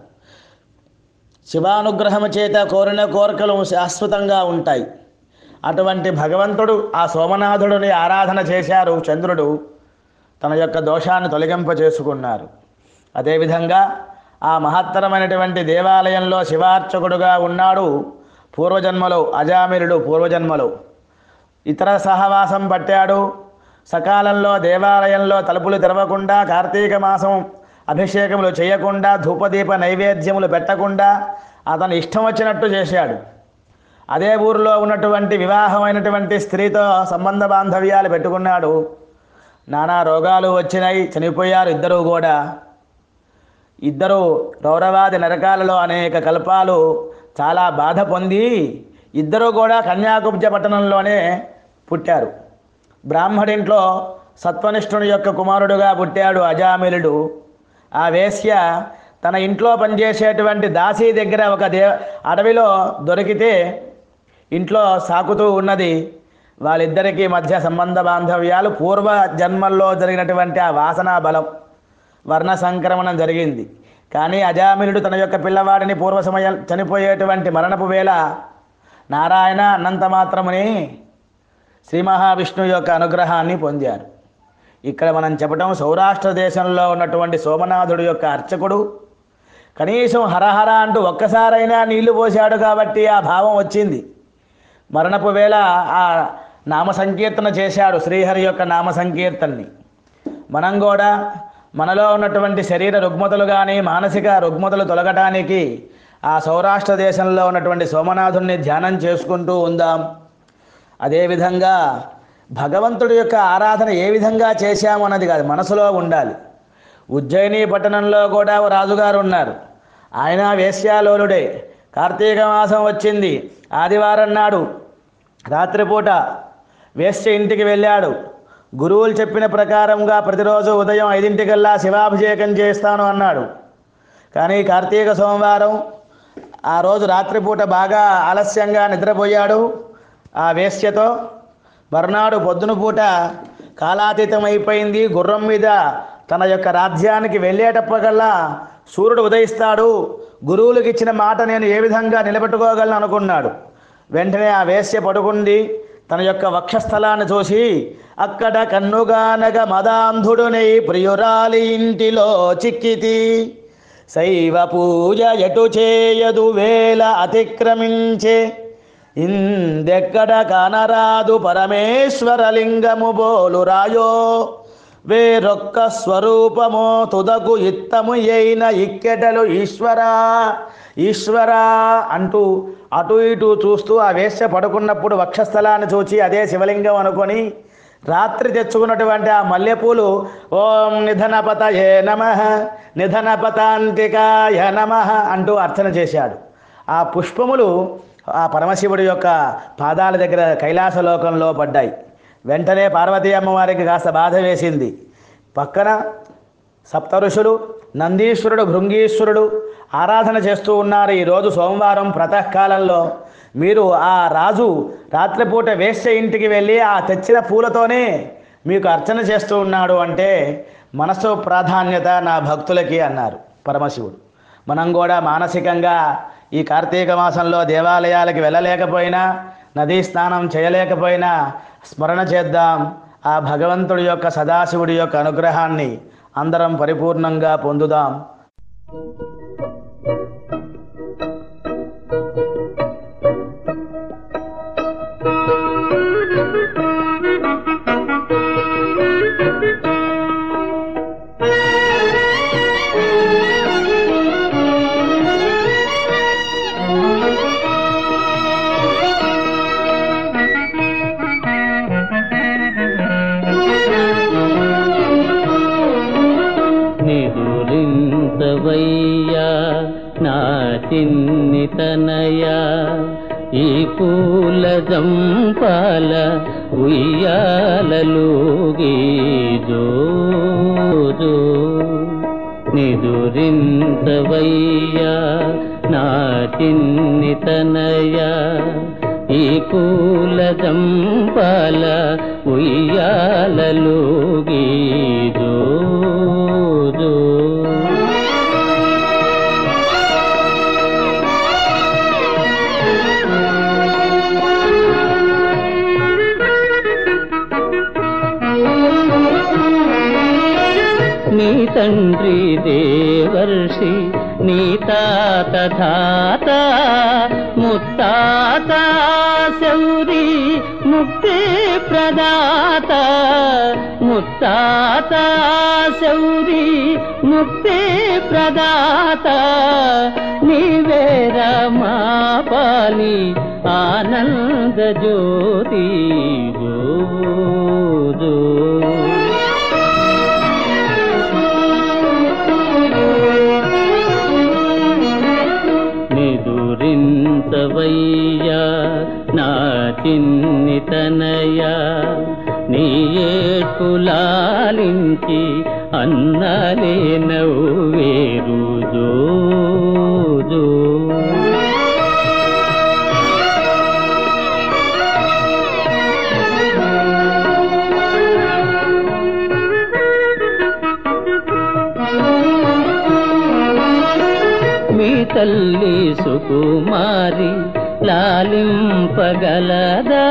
[SPEAKER 5] శివానుగ్రహము చేత కోరిన కోరికలు శాశ్వతంగా ఉంటాయి అటువంటి భగవంతుడు ఆ సోమనాథుడిని ఆరాధన చేశారు చంద్రుడు తన యొక్క దోషాన్ని తొలగింప చేసుకున్నారు అదేవిధంగా ఆ మహత్తరమైనటువంటి దేవాలయంలో శివార్చకుడుగా ఉన్నాడు పూర్వజన్మలో అజామిరుడు పూర్వజన్మలో ఇతర సహవాసం పట్టాడు సకాలంలో దేవాలయంలో తలుపులు తెరవకుండా కార్తీక మాసం అభిషేకములు చేయకుండా ధూపదీప నైవేద్యములు పెట్టకుండా అతను ఇష్టం వచ్చినట్టు చేశాడు అదే ఊరిలో ఉన్నటువంటి వివాహమైనటువంటి స్త్రీతో సంబంధ బాంధవ్యాలు పెట్టుకున్నాడు నానా రోగాలు వచ్చినాయి చనిపోయారు ఇద్దరూ కూడా ఇద్దరు రౌరవాది నరకాలలో అనేక కల్పాలు చాలా బాధ పొంది ఇద్దరూ కూడా కన్యాకుబ్జ పట్టణంలోనే పుట్టారు బ్రాహ్మడింట్లో సత్వనిష్ఠుని యొక్క కుమారుడుగా పుట్టాడు అజామిలుడు ఆ వేశ్య తన ఇంట్లో పనిచేసేటువంటి దాసీ దగ్గర ఒక దే అడవిలో దొరికితే ఇంట్లో సాకుతూ ఉన్నది వాళ్ళిద్దరికీ మధ్య సంబంధ బాంధవ్యాలు పూర్వ జన్మల్లో జరిగినటువంటి ఆ వాసనా బలం వర్ణ సంక్రమణం జరిగింది కానీ అజామిలుడు తన యొక్క పిల్లవాడిని పూర్వ సమయం చనిపోయేటువంటి మరణపు వేళ నారాయణ అనంత మాత్రముని శ్రీ మహావిష్ణువు యొక్క అనుగ్రహాన్ని పొందారు ఇక్కడ మనం చెప్పటం సౌరాష్ట్ర దేశంలో ఉన్నటువంటి సోమనాథుడు యొక్క అర్చకుడు కనీసం హరహర అంటూ ఒక్కసారైనా నీళ్లు పోశాడు కాబట్టి ఆ భావం వచ్చింది మరణపు వేళ ఆ నామ సంకీర్తన చేశాడు శ్రీహరి యొక్క నామ సంకీర్తనని మనం కూడా మనలో ఉన్నటువంటి శరీర రుగ్మతలు కానీ మానసిక రుగ్మతలు తొలగటానికి ఆ సౌరాష్ట్ర దేశంలో ఉన్నటువంటి సోమనాథుణ్ణి ధ్యానం చేసుకుంటూ ఉందాం అదేవిధంగా భగవంతుడి యొక్క ఆరాధన ఏ విధంగా చేశాము అన్నది కాదు మనసులో ఉండాలి ఉజ్జయిని పట్టణంలో కూడా ఓ రాజుగారు ఉన్నారు ఆయన వేశ్యాలోలుడే కార్తీక మాసం వచ్చింది ఆదివారం నాడు రాత్రిపూట వేశ్య ఇంటికి వెళ్ళాడు గురువులు చెప్పిన ప్రకారంగా ప్రతిరోజు ఉదయం ఐదింటికల్లా శివాభిషేకం చేస్తాను అన్నాడు కానీ కార్తీక సోమవారం ఆ రోజు రాత్రిపూట బాగా ఆలస్యంగా నిద్రపోయాడు ఆ వేశ్యతో మర్నాడు పొద్దున పూట కాలాతీతం అయిపోయింది గుర్రం మీద తన యొక్క రాజ్యానికి వెళ్ళేటప్పటికల్లా సూర్యుడు ఉదయిస్తాడు గురువులకు ఇచ్చిన మాట నేను ఏ విధంగా నిలబెట్టుకోగలను అనుకున్నాడు వెంటనే ఆ వేశ్య పడుకుంది తన యొక్క వక్షస్థలాన్ని చూసి అక్కడ కన్నుగానగ మదాంధుడునై ప్రియురాలి ఇంటిలో చిక్కితి శైవ పూజ ఎటు చేయదు వేల అతిక్రమించే ఇందెక్కడ కానరాదు పరమేశ్వరలింగము బోలు రాయో వేరొక్క స్వరూపమో తుదకు ఇత్తము అయిన ఇక్కెటలు ఈశ్వరా ఈశ్వరా అంటూ అటు ఇటు చూస్తూ ఆ వేశ్య పడుకున్నప్పుడు వక్షస్థలాన్ని చూచి అదే శివలింగం అనుకొని రాత్రి తెచ్చుకున్నటువంటి ఆ మల్లెపూలు ఓం నిధనపతయే నమ నిధనపతాంతికాయ నమ అంటూ అర్చన చేశాడు ఆ పుష్పములు ఆ పరమశివుడి యొక్క పాదాల దగ్గర కైలాసలోకంలో పడ్డాయి వెంటనే పార్వతీ అమ్మవారికి కాస్త బాధ వేసింది పక్కన సప్త ఋషులు నందీశ్వరుడు భృంగీశ్వరుడు ఆరాధన చేస్తూ ఉన్నారు ఈరోజు సోమవారం ప్రాతకాలంలో మీరు ఆ రాజు రాత్రిపూట వేశ్య ఇంటికి వెళ్ళి ఆ తెచ్చిన పూలతోనే మీకు అర్చన చేస్తూ ఉన్నాడు అంటే మనసు ప్రాధాన్యత నా భక్తులకి అన్నారు పరమశివుడు మనం కూడా మానసికంగా ఈ కార్తీక మాసంలో దేవాలయాలకి వెళ్ళలేకపోయినా నదీ స్నానం చేయలేకపోయినా స్మరణ చేద్దాం ఆ భగవంతుడి యొక్క సదాశివుడి యొక్క అనుగ్రహాన్ని అందరం పరిపూర్ణంగా పొందుదాం
[SPEAKER 7] నిదురించవయ్యా నా చిన్నితనయా ఈ పూల జంపాల ఉయ్యాలలోగి జో జో నిదురించవయ్యా నా చిన్ని తనయ ఈ పూల జంపాల ఉయ్యాలలోగి జో జో నీ తండ్రి దేవర్షి నీ తాత ధాత ముత్తాత శౌరి ముక్తి ప్రదాత ముత్తాత శౌరి ముక్తి ప్రదాత నీవేర మా పాలి ఆనంద జ్యోతి జో జో నిదురించవయ్యా నా చిన్ని తనయా నీ ఏడ్పులాలించి అన్నలే నవ్వేరు జో జో మీ తల్లి సుకుమారి లాలింపగలదా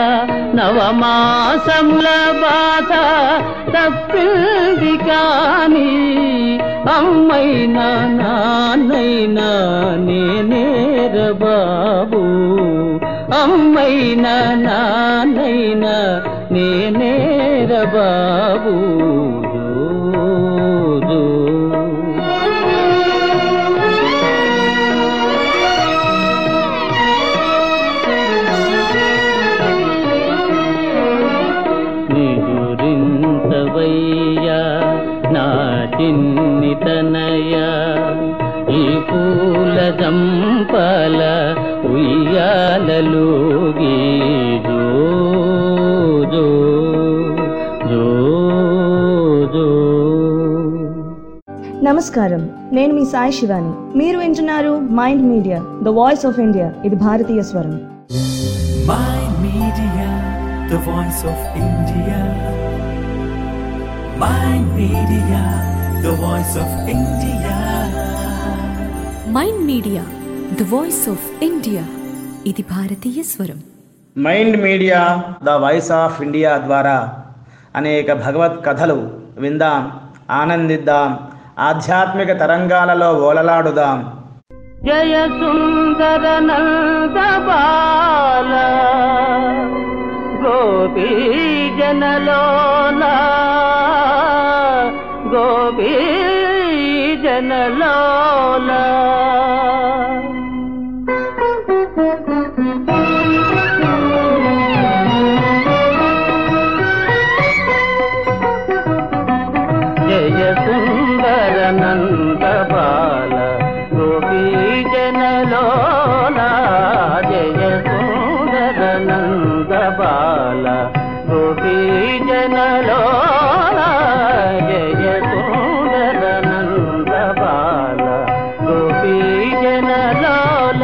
[SPEAKER 7] నవమాసముల బాధ తప్పింది కాని అమ్మైనా నాన్నైనా నేనేర బాబు అమ్మైనా నాన్నైనా నేనేర బాబు జో జో నిదురించవయ్యా నా చిన్ని తనయా ఈ పూల జంపాల ఉయ్యాలలోగి జో జో జో జో
[SPEAKER 9] నమస్కారం నేను మీ సాయి శివాని మీరు వింటున్నారు Mind Media the voice of India ఇది భారతీయ స్వరం
[SPEAKER 1] Mind Media, the voice of India. Mind Media, the voice of India.
[SPEAKER 2] Mind Media the voice of India ఇది భారతీయ స్వరం
[SPEAKER 5] Mind Media the voice of India ద్వారా అనేక భగవత్ కథలు విందాం ఆనందిద్దాం ఆధ్యాత్మిక తరంగాలలో ఓలలాడుదాం
[SPEAKER 7] జయ సుందర నంద బాల గోపీ జనలోల గోపీ జనలోల జయ సుందర నంద బాల గోపీ జనలోల జయ సుందర నంద బాల గోపీ జనలోల జయ సుందర నంద బాల గోపీ జనలోల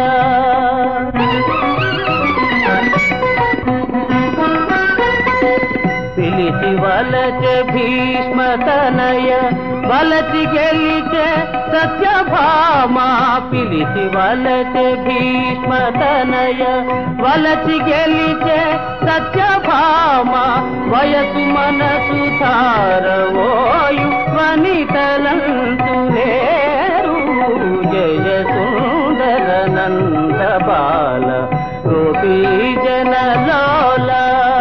[SPEAKER 7] పిలిచి వలచె భీష్మ తనయ వలచి గెలిచె సత్యభామ పిలిచి వలచె భీష్మ తనయ వలచి గెలిచె సత్యభామ వయసు మనసు ధారవోయు వనితలంతు లేరు జయ సుందర నంద బాల గోపీ జనలోల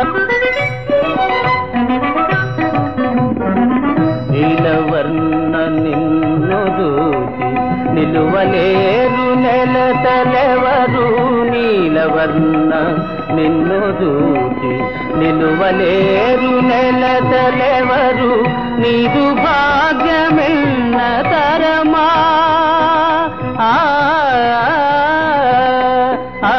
[SPEAKER 7] నీలవర్ణ నిన్ను దూచి నిలువలేరు నెల తలెవరు నీలవర్ణ నిన్ను దూచి నిలువలేరు నెల తలెవరు నీదు భాగ్యమెన్న తరమా ఆ ఆ,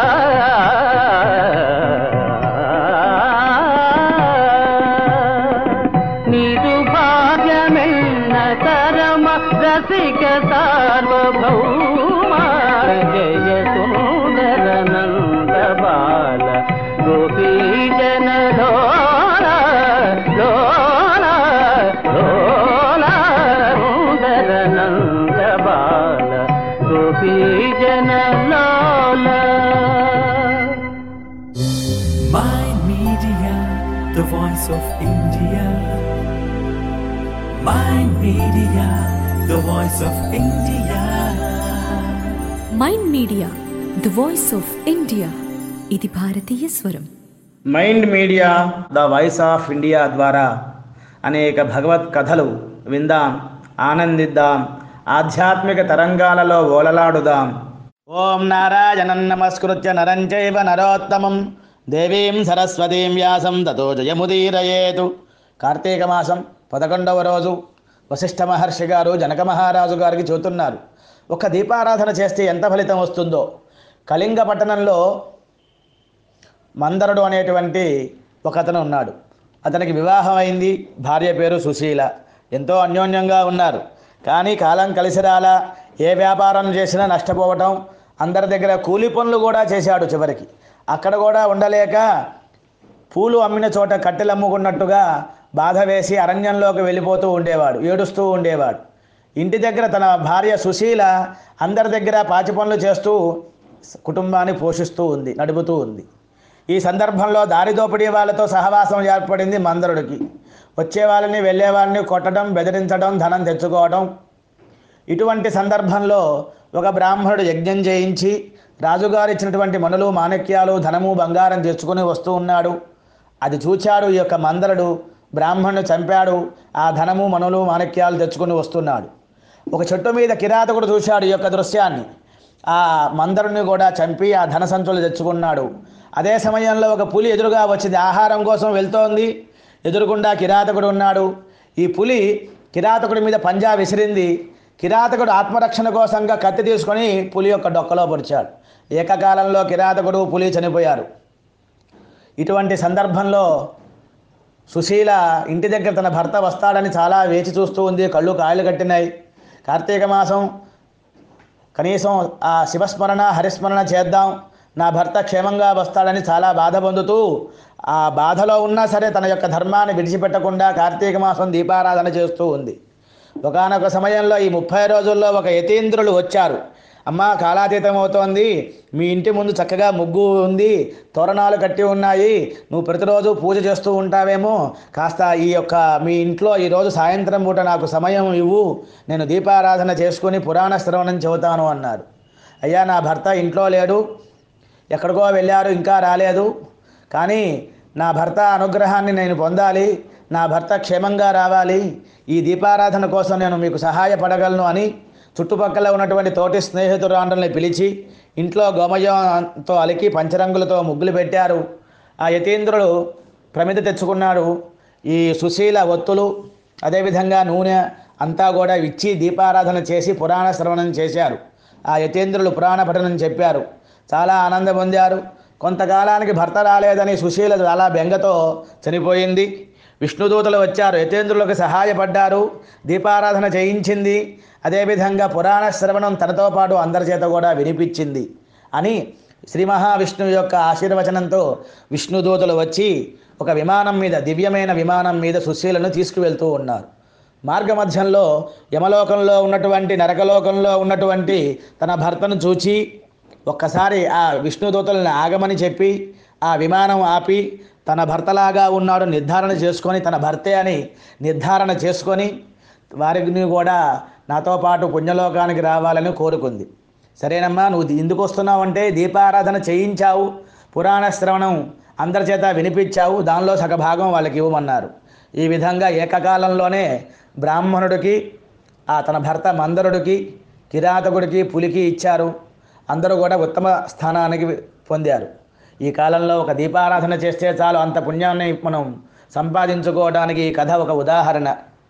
[SPEAKER 7] నీదు భాగ్యమెన్న తరమ రసిక సార్వభౌమ
[SPEAKER 1] the voice of India. Mind Media, the voice of India.
[SPEAKER 2] Mind Media the voice of India ఇది భారతీయ స్వరం
[SPEAKER 5] Mind Media the voice of India ద్వారా అనేక భగవత్ కథలు విందాం ఆనందిద్దాం ఆధ్యాత్మిక తరంగాలలో ఓలలాడుదాం ఓం నారాయణం నమస్కృత్య నరం చైవ నరోత్తమం దేవీం సరస్వతీం వ్యాసం తతో జయముదీరయేతు కార్తీక మాసం పదకొండవ రోజు వశిష్ఠ మహర్షి గారు జనక మహారాజు గారికి చెబుతున్నారు ఒక దీపారాధన చేస్తే ఎంత ఫలితం వస్తుందో కళింగ పట్టణంలో మందరుడు అనేటువంటి ఒక అతను ఉన్నాడు అతనికి వివాహం అయింది భార్య పేరు సుశీల ఎంతో అన్యోన్యంగా ఉన్నారు కానీ కాలం కలిసి రాలా ఏ వ్యాపారం చేసినా నష్టపోవటం అందరి దగ్గర కూలి పనులు కూడా చేశాడు చివరికి అక్కడ కూడా ఉండలేక పూలు అమ్మిన చోట కట్టెలు అమ్ముకున్నట్టుగా బాధ వేసి అరణ్యంలోకి వెళ్ళిపోతూ ఉండేవాడు ఏడుస్తూ ఉండేవాడు ఇంటి దగ్గర తన భార్య సుశీల అందరి దగ్గర పాచి పనులు చేస్తూ కుటుంబాన్ని పోషిస్తూ ఉంది నడుపుతూ ఉంది ఈ సందర్భంలో దారి దోపిడీ వాళ్ళతో సహవాసం ఏర్పడింది మందరుడికి వచ్చే వాళ్ళని వెళ్ళే వాళ్ళని కొట్టడం బెదిరించడం ధనం తెచ్చుకోవడం ఇటువంటి సందర్భంలో ఒక బ్రాహ్మణుడు యజ్ఞం చేయించి రాజుగారు ఇచ్చినటువంటి మనులు మాణిక్యాలు ధనము బంగారం తెచ్చుకొని వస్తూ ఉన్నాడు అది చూచాడు ఈ యొక్క మందరుడు బ్రాహ్మణుడు చంపాడు ఆ ధనము మనులు మాణిక్యాలు తెచ్చుకొని వస్తున్నాడు ఒక చెట్టు మీద కిరాతకుడు చూశాడు ఈ యొక్క దృశ్యాన్ని ఆ మందరుని కూడా చంపి ఆ ధన సంచులు తెచ్చుకున్నాడు అదే సమయంలో ఒక పులి ఎదురుగా వచ్చింది ఆహారం కోసం వెళ్తోంది ఎదురుకుండా కిరాతకుడు ఉన్నాడు ఈ పులి కిరాతకుడి మీద పంజా విసిరింది కిరాతకుడు ఆత్మరక్షణ కోసంగా కత్తి తీసుకొని పులి యొక్క డొక్కలో పొడిచాడు ఏకకాలంలో కిరాతకుడు పులి చనిపోయారు ఇటువంటి సందర్భంలో సుశీల ఇంటి దగ్గర తన భర్త వస్తాడని చాలా వేచి చూస్తూ ఉంది కళ్ళు కాయలు కట్టినాయి కార్తీక మాసం కనీసం ఆ శివస్మరణ హరిస్మరణ చేద్దాం నా భర్త క్షేమంగా వస్తాడని చాలా బాధ పొందుతూ ఆ బాధలో ఉన్నా సరే తన యొక్క ధర్మాన్ని విడిచిపెట్టకుండా కార్తీక మాసం దీపారాధన చేస్తూ ఉంది ఒకనొక సమయంలో ఈ ముప్పై రోజుల్లో ఒక యతీంద్రులు వచ్చారు అమ్మ కాలాతీతం అవుతోంది మీ ఇంటి ముందు చక్కగా ముగ్గు ఉంది తోరణాలు కట్టి ఉన్నాయి నువ్వు ప్రతిరోజు పూజ చేస్తూ ఉంటావేమో కాస్త ఈ యొక్క మీ ఇంట్లో ఈరోజు సాయంత్రం పూట నాకు సమయం ఇవ్వు నేను దీపారాధన చేసుకుని పురాణ శ్రవణం చెబుతాను అన్నారు అయ్యా నా భర్త ఇంట్లో లేడు ఎక్కడికో వెళ్ళారు ఇంకా రాలేదు కానీ నా భర్త అనుగ్రహాన్ని నేను పొందాలి నా భర్త క్షేమంగా రావాలి ఈ దీపారాధన కోసం నేను మీకు సహాయపడగలను అని చుట్టుపక్కల ఉన్నటువంటి తోటి స్నేహితురాండ్రల్ని పిలిచి ఇంట్లో గోమయంతో అలికి పంచరంగులతో ముగ్గులు పెట్టారు ఆ యతీంద్రుడు ప్రమిద తెచ్చుకున్నాడు ఈ సుశీల ఒత్తులు అదేవిధంగా నూనె అంతా కూడా ఇచ్చి దీపారాధన చేసి పురాణ శ్రవణం చేశారు ఆ యతీంద్రులు పురాణ పఠనం చెప్పారు చాలా ఆనందం పొందారు కొంతకాలానికి భర్త రాలేదని సుశీల చాలా బెంగతో చనిపోయింది విష్ణుదూతలు వచ్చారు యతేంద్రులకు సహాయపడ్డారు దీపారాధన చేయించింది అదేవిధంగా పురాణ శ్రవణం తనతో పాటు అందరి చేత కూడా వినిపించింది అని శ్రీ మహావిష్ణువు యొక్క ఆశీర్వచనంతో విష్ణుదూతలు వచ్చి ఒక విమానం మీద దివ్యమైన విమానం మీద సుశీలను తీసుకువెళ్తూ ఉన్నారు మార్గమధ్యంలో యమలోకంలో ఉన్నటువంటి నరకలోకంలో ఉన్నటువంటి తన భర్తను చూచి ఒక్కసారి ఆ విష్ణుదూతలను ఆగమని చెప్పి ఆ విమానం ఆపి తన భర్తలాగా ఉన్నాడు నిర్ధారణ చేసుకొని తన భర్తే అని నిర్ధారణ చేసుకొని వారిని కూడా నాతో పాటు పుణ్యలోకానికి రావాలని కోరుకుంది సరేనమ్మా నువ్వు ఎందుకు వస్తున్నావంటే దీపారాధన చేయించావు పురాణ శ్రవణం అందరి చేత వినిపించావు దానిలో సగభాగం వాళ్ళకి ఇవ్వమన్నారు ఈ విధంగా ఏకకాలంలోనే బ్రాహ్మణుడికి ఆ తన భర్త మందరుడికి కిరాతకుడికి పులికి ఇచ్చారు అందరూ కూడా ఉత్తమ స్థానానికి పొందారు ఈ కాలంలో ఒక దీపారాధన చేస్తే చాలు అంత పుణ్యాన్ని మనం సంపాదించుకోవడానికి ఈ కథ ఒక ఉదాహరణ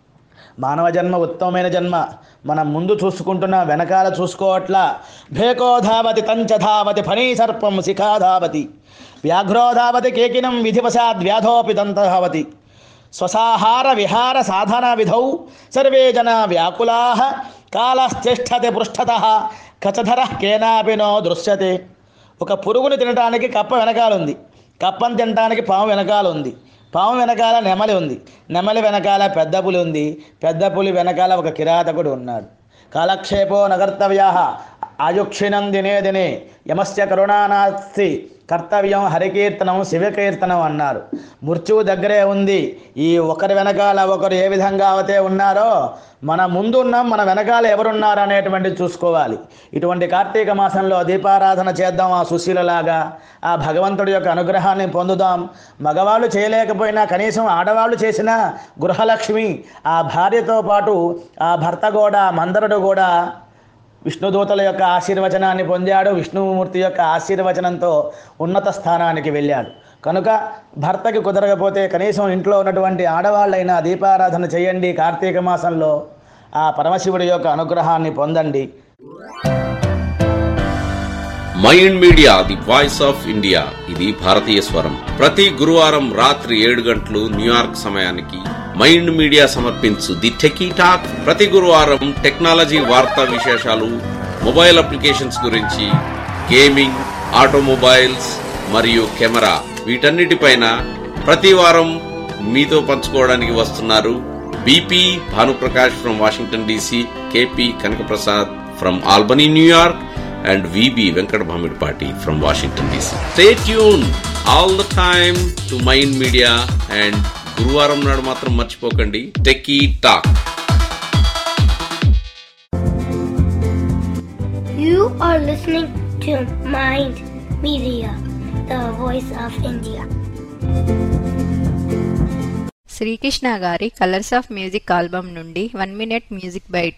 [SPEAKER 5] మానవ జన్మ ఉత్తమమైన జన్మ మనం ముందు చూసుకుంటున్న వెనకాల చూసుకోవట్లా భేకోధావతి తంచధావతి ఫణీ సర్పం శిఖాధావతి వ్యాఘ్రోధావతి కేకినం విధివశాద్ వ్యాధోపి దంతధావతి స్వసాహార విహార సాధన విధౌ సర్వే జన వ్యాకులా కాలశ్చేష్టతే పృష్ఠత కచధర కేనాపి నో దృశ్యతే ఒక పురుగుని తినడానికి కప్ప వెనకాల ఉంది కప్పని తినడానికి పాము వెనకాల ఉంది పాము వెనకాల నెమలి ఉంది నెమలి వెనకాల పెద్ద పులి ఉంది పెద్ద పులి వెనకాల ఒక కిరాతకుడు ఉన్నాడు కాలక్షేపో నగర్తవ్యా ఆయుక్షిణం దినే దినే యమస్య కరుణానాస్తి కర్తవ్యం హరికీర్తనం శివకీర్తనం అన్నారు మృత్యువు దగ్గరే ఉంది ఈ ఒకరి వెనకాల ఒకరు ఏ విధంగా అయితే ఉన్నారో మన ముందు ఉన్నాం మన వెనకాల ఎవరున్నారు అనేటువంటిది చూసుకోవాలి ఇటువంటి కార్తీక మాసంలో దీపారాధన చేద్దాం ఆ సుశీలలాగా ఆ భగవంతుడి యొక్క అనుగ్రహాన్ని పొందుదాం మగవాళ్ళు చేయలేకపోయినా కనీసం ఆడవాళ్ళు చేసిన గృహలక్ష్మి ఆ భార్యతో పాటు ఆ భర్త కూడా మందరుడు కూడా విష్ణుదూతల యొక్క ఆశీర్వచనాన్ని పొందాడు విష్ణుమూర్తి యొక్క ఆశీర్వచనంతో ఉన్నత స్థానానికి వెళ్ళాడు కనుక భర్తకి కుదరకపోతే కనీసం ఇంట్లో ఉన్నటువంటి ఆడవాళ్ళైనా దీపారాధన చేయండి కార్తీక మాసంలో ఆ పరమశివుడి యొక్క అనుగ్రహాన్ని పొందండి
[SPEAKER 10] Mind Media the voice of India ఇది భారతీయ స్వరం ప్రతి గురువారం రాత్రి ఏడు గంటలు న్యూయార్క్ సమయానికి మైండ్ మీడియా సమర్పించు ది టెకీ టాక్ ప్రతి గురువారం టెక్నాలజీ వార్తా విశేషాలు మొబైల్ అప్లికేషన్స్ గురించి గేమింగ్ ఆటోమొబైల్స్ మరియు కెమెరా వీటన్నిటిపైన ప్రతి వారం మీతో పంచుకోవడానికి వస్తున్నారు B P Bhanuprakash from Washington D C K P Kanakaprasad from Albany New York and VB Venkat Bhamidpati from Washington DC. Stay tuned all the time to Mind Media and గురువారం నాడు మాత్రం మర్చిపోకండి Techie Talk
[SPEAKER 11] You are listening to Mind Media, the voice of India.
[SPEAKER 12] Srikrishna గారి colours of music album నుండి one minute music bite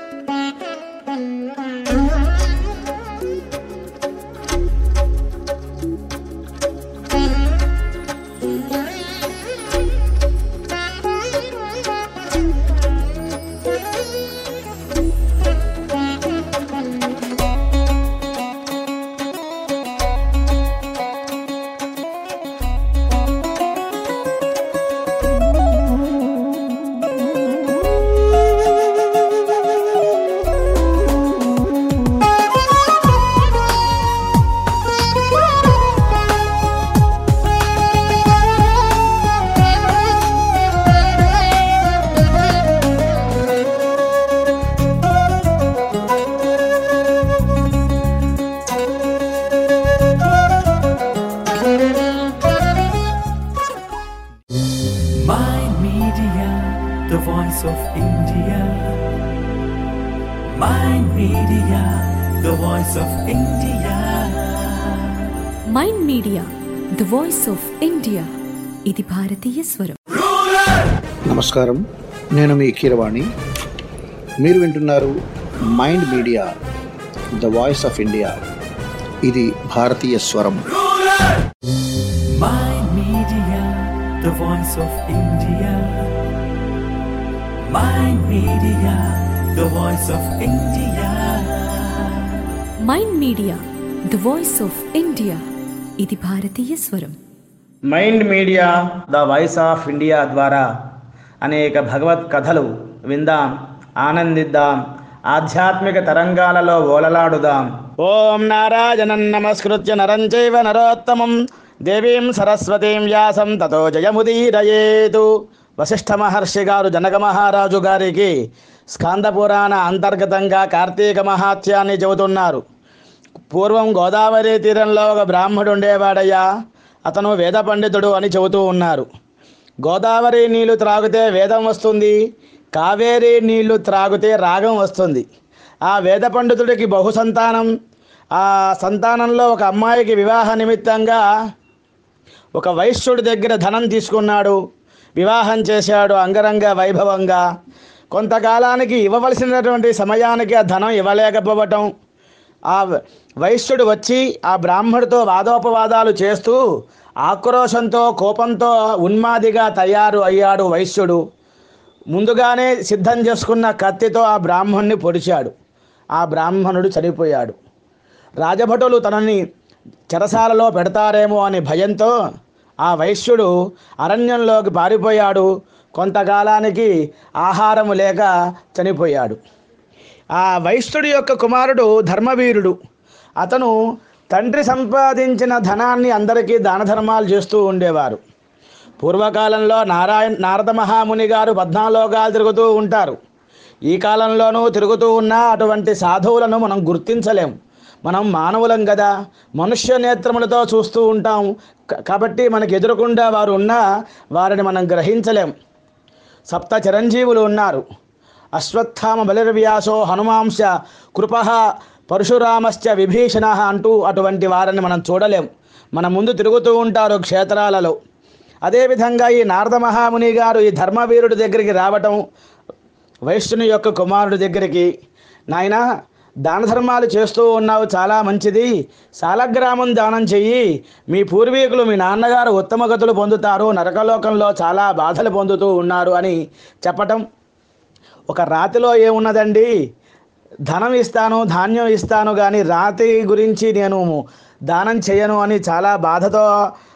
[SPEAKER 1] Mind Media, the voice of India. Mind Media, the voice of India.
[SPEAKER 2] Mind Media the voice of India ఇది భారతీయ స్వరం
[SPEAKER 13] నమస్కారం నేను మీ కీరవాణి మీరు వింటున్నారు Mind Media the voice of India ఇది భారతీయ స్వరం
[SPEAKER 1] Mind Media, the voice of India. Mind Media, the voice of India.
[SPEAKER 2] Mind Media the voice of India ఇది భారతీయ స్వరం
[SPEAKER 5] Mind Media the voice of India ద్వారా అనేక భగవత్ కథలు విందాం ఆనందిద్దాం ఆధ్యాత్మిక తరంగాలలో ఓలలాడుదాం ఓం నారాయణం నమస్కృత్య నరం చైవ నరోత్తమం దేవీం సరస్వతీం వ్యాసం తతో జయముదీరయేతు వశిష్ఠ మహర్షి గారు జనక మహారాజు గారికి స్కాంద పురాణ అంతర్గతంగా కార్తీక మహాత్యాన్ని చెబుతున్నారు పూర్వం గోదావరి తీరంలో ఒక బ్రాహ్మడు ఉండేవాడయ్యా అతను వేద పండితుడు అని చెబుతూ ఉన్నారు గోదావరి నీళ్లు త్రాగితే వేదం వస్తుంది కావేరీ నీళ్లు త్రాగితే రాగం వస్తుంది ఆ వేద పండితుడికి బహు సంతానం ఆ సంతానంలో ఒక అమ్మాయికి వివాహ నిమిత్తంగా ఒక వైశ్యుడి దగ్గర ధనం తీసుకున్నాడు వివాహం చేశాడు అంగరంగ వైభవంగా కొంతకాలానికి ఇవ్వవలసినటువంటి సమయానికి ఆ ధనం ఇవ్వలేకపోవటం ఆ వైశ్యుడు వచ్చి ఆ బ్రాహ్మడితో వాదోపవాదాలు చేస్తూ ఆక్రోశంతో కోపంతో ఉన్మాదిగా తయారు అయ్యాడు వైశ్యుడు ముందుగానే సిద్ధం చేసుకున్న కత్తితో ఆ బ్రాహ్మణ్ణి పొడిచాడు ఆ బ్రాహ్మణుడు చనిపోయాడు రాజభటులు తనని చెరసాలలో పెడతారేమో అని భయంతో ఆ వైశ్యుడు అరణ్యంలోకి పారిపోయాడు కొంతకాలానికి ఆహారము లేక చనిపోయాడు ఆ వైశ్యుడి యొక్క కుమారుడు ధర్మవీరుడు అతను తండ్రి సంపాదించిన ధనాన్ని అందరికీ దాన ధర్మాలు చేస్తూ ఉండేవారు పూర్వకాలంలో నారాయణ నారద మహాముని గారు పద్నాలోకాలు తిరుగుతూ ఉంటారు ఈ కాలంలోనూ తిరుగుతూ ఉన్న అటువంటి సాధువులను మనం గుర్తించలేం మనం మానవులం కదా మనుష్య నేత్రములతో చూస్తూ ఉంటాం క- కాబట్టి మనకు ఎదురకుండా వారు ఉన్నా వారిని మనం గ్రహించలేం సప్త చిరంజీవులు ఉన్నారు అశ్వత్థామ బలిర్వ్యాసో హనుమాంశ కృప పరశురామశ్చ విభీషణ అంటూ అటువంటి వారిని మనం చూడలేం మన ముందు తిరుగుతూ ఉంటారు క్షేత్రాలలో అదేవిధంగా ఈ నారద మహాముని గారు ఈ ధర్మవీరుడి దగ్గరికి రావటం వైష్ణుని యొక్క కుమారుడి దగ్గరికి నాయనా దాన ధర్మాలు చేస్తూ ఉన్నావు చాలా మంచిది సాలగ్రామం దానం చెయ్యి మీ పూర్వీకులు మీ నాన్నగారు ఉత్తమ గతులు పొందుతారు నరకలోకంలో చాలా బాధలు పొందుతూ ఉన్నారు అని చెప్పటం ఒక రాతిలో ఏమున్నదండి ధనం ఇస్తాను ధాన్యం ఇస్తాను కానీ రాతి గురించి నేను దానం చేయను అని చాలా బాధతో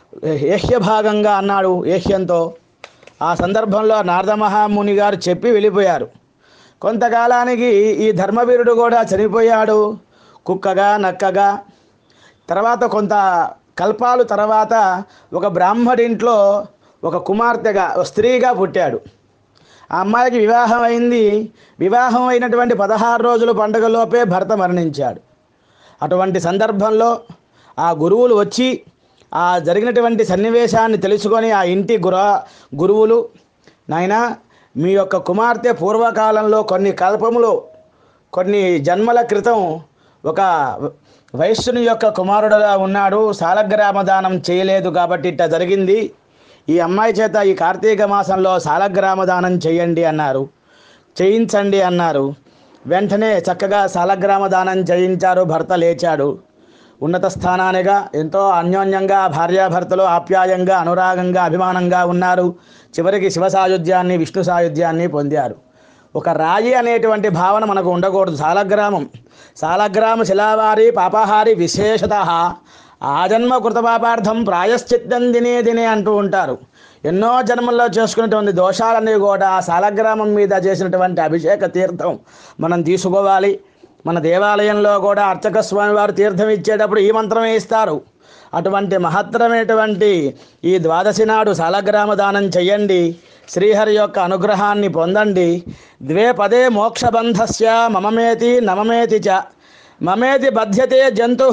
[SPEAKER 5] ఏహ్యభాగంగా అన్నాడు ఏహ్యంతో ఆ సందర్భంలో నారద మహాముని గారు చెప్పి వెళ్ళిపోయారు కొంతకాలానికి ఈ ధర్మవీరుడు కూడా చనిపోయాడు కుక్కగా నక్కగా తర్వాత కొంత కల్పాలు తర్వాత ఒక బ్రాహ్మడింట్లో ఒక కుమార్తెగా ఒక స్త్రీగా పుట్టాడు ఆ అమ్మాయికి వివాహం అయింది వివాహం అయినటువంటి పదహారు రోజుల పండుగలోపే భర్త మరణించాడు అటువంటి సందర్భంలో ఆ గురువులు వచ్చి ఆ జరిగినటువంటి సన్నివేశాన్ని తెలుసుకొని ఆ ఇంటి గుర గురువులు నాయనా మీ యొక్క కుమార్తె పూర్వకాలంలో కొన్ని కల్పములు కొన్ని జన్మల క్రితం ఒక వైశ్యుని యొక్క కుమారుడుగా ఉన్నాడు సాలగ్రామ దానం చేయలేదు కాబట్టి ఇట్ట జరిగింది ఈ అమ్మాయి చేత ఈ కార్తీక మాసంలో సాలగ్రామ దానం చేయండి అన్నారు చేయించండి అన్నారు వెంటనే చక్కగా సాలగ్రామ దానం చేయించారు భర్త లేచాడు ఉన్నత స్థానానిగా ఎంతో అన్యోన్యంగా భార్యాభర్తలు ఆప్యాయంగా అనురాగంగా అభిమానంగా ఉన్నారు చివరికి శివ సాయుధ్యాన్ని విష్ణు సాయుధ్యాన్ని పొందారు ఒక రాయి అనేటువంటి భావన మనకు ఉండకూడదు సాలగ్రామం సాలగ్రామ శిలావారి పాపహారి విశేషత ఆజన్మ కృతపాపార్థం ప్రాయశ్చిత్తం దినే దినే అంటూ ఉంటారు ఎన్నో జన్మల్లో చేసుకున్నటువంటి దోషాలన్నీ కూడా ఆ సాలగ్రామం మీద చేసినటువంటి అభిషేక తీర్థం మనం తీసుకోవాలి మన దేవాలయంలో కూడా అర్చక స్వామి వారు తీర్థం ఇచ్చేటప్పుడు ఈ మంత్రమే ఇస్తారు అటువంటి మహత్తరమైనటువంటి ఈ ద్వాదశి నాడు సాలగ్రామ దానం చెయ్యండి శ్రీహరి యొక్క అనుగ్రహాన్ని పొందండి ద్వే పదే మోక్షబంధస్య మమమేతి నమమేతి చ మమేతి బధ్యతే జంతు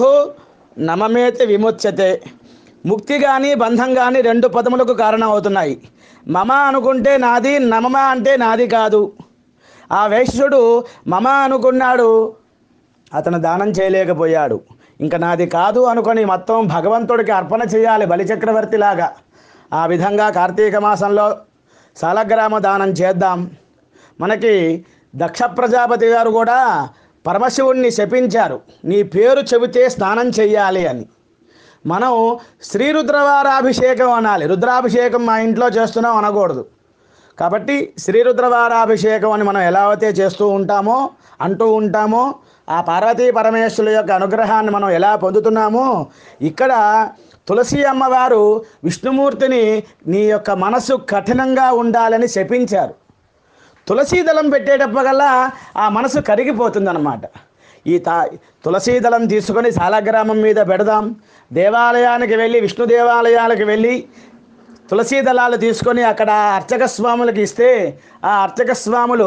[SPEAKER 5] నమమేతి విముచ్యతే ముక్తి కానీ బంధం కానీ రెండు పదములకు కారణం అవుతున్నాయి మమ అనుకుంటే నాది నమమ అంటే నాది కాదు ఆ వైశ్యుడు మమ అనుకున్నాడు అతను దానం చేయలేకపోయాడు ఇంకా నాది కాదు అనుకొని మొత్తం భగవంతుడికి అర్పణ చేయాలి బలిచక్రవర్తిలాగా ఆ విధంగా కార్తీక మాసంలో సాలగ్రామ దానం చేద్దాం మనకి దక్ష ప్రజాపతి గారు కూడా పరమశివుణ్ణి శపించారు నీ పేరు చెబితే స్నానం చెయ్యాలి అని మనం శ్రీ రుద్రవారాభిషేకం అనాలి రుద్రాభిషేకం మా ఇంట్లో చేస్తున్నాం అనకూడదు కాబట్టి శ్రీ రుద్రవారాభిషేకం అని మనం ఎలా అయితే చేస్తూ ఉంటామో అంటూ ఉంటామో ఆ పార్వతీ పరమేశ్వరుల యొక్క అనుగ్రహాన్ని మనం ఎలా పొందుతున్నామో ఇక్కడ తులసి అమ్మవారు విష్ణుమూర్తిని నీ యొక్క మనసు కఠినంగా ఉండాలని శపించారు తులసీ దళం పెట్టేటప్పకల్లా ఆ మనసు కరిగిపోతుందన్నమాట ఈ తా తులసీ దళం తీసుకొని సాలగ్రామం మీద పెడదాం దేవాలయానికి వెళ్ళి విష్ణు దేవాలయాలకు వెళ్ళి తులసీ దళాలు తీసుకొని అక్కడ అర్చక స్వాములకు ఇస్తే ఆ అర్చక స్వాములు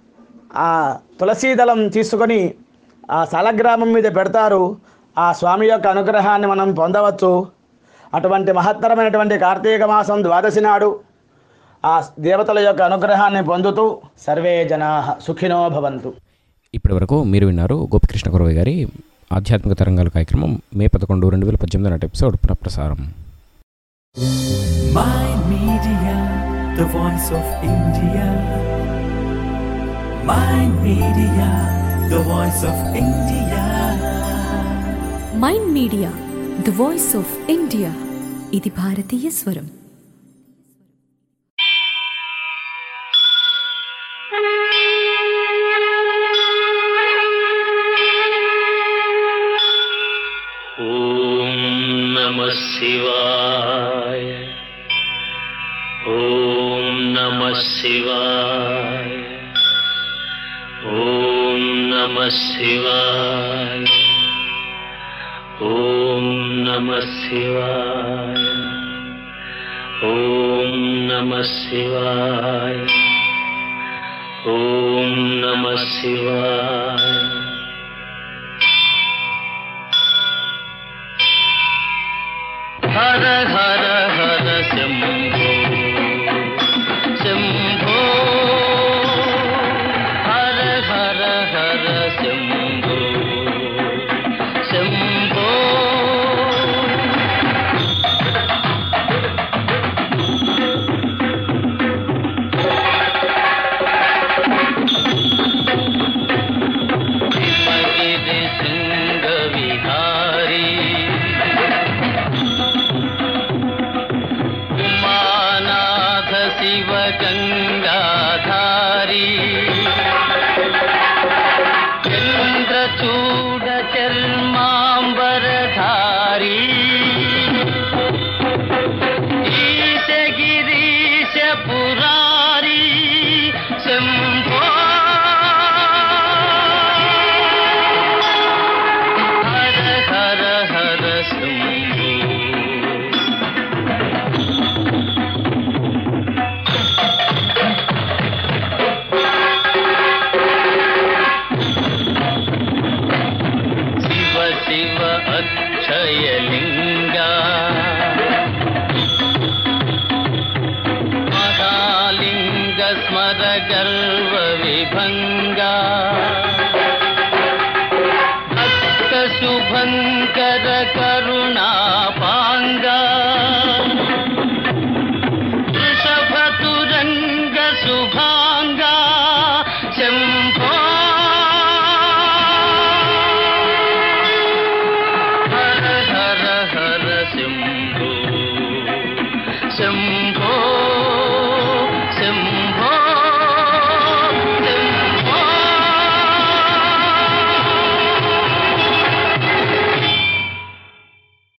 [SPEAKER 5] ఆ తులసీ దళం తీసుకొని ఆ సాలగ్రామం మీద పెడతారు ఆ స్వామి యొక్క అనుగ్రహాన్ని మనం పొందవచ్చు అటువంటి మహత్తరమైనటువంటి కార్తీక మాసం ద్వాదశి నాడు ఆ దేవతల యొక్క అనుగ్రహాన్ని పొందుతూ సర్వే జనా సుఖినో భవంతు
[SPEAKER 3] ఇప్పటి వరకు మీరు విన్నారు గోపికృష్ణ కురవయ్య గారి ఆధ్యాత్మిక తరంగాల కార్యక్రమం మే పదకొండు రెండు వేల పద్దెనిమిది నాటి ఎపిసోడ్ పునఃప్రసారం
[SPEAKER 1] Mind Media, the voice of India. Mind Media, the voice of India.
[SPEAKER 2] Mind Media the voice of India ఇది భారతీయ స్వరం
[SPEAKER 7] ॐ नमः शिवाय ॐ नमः शिवाय ॐ नमः शिवाय ॐ नमः शिवाय ॐ नमः शिवाय ॐ नमः शिवाय हर हर हर शम्भो शम्भो हर हर हर शम्भो शम्भो शिवगिरि शृङ्गविहारी उमानाथ शिव गङ्गाधारी चन्द्रचूड चर्माम्बरधारी ईश गिरीश पुरारी शम्भो हर हर हर शम्भो शिव शिव अक्षयलिङ्गा महालिङ्ग स्मर गर्वविभङ्गा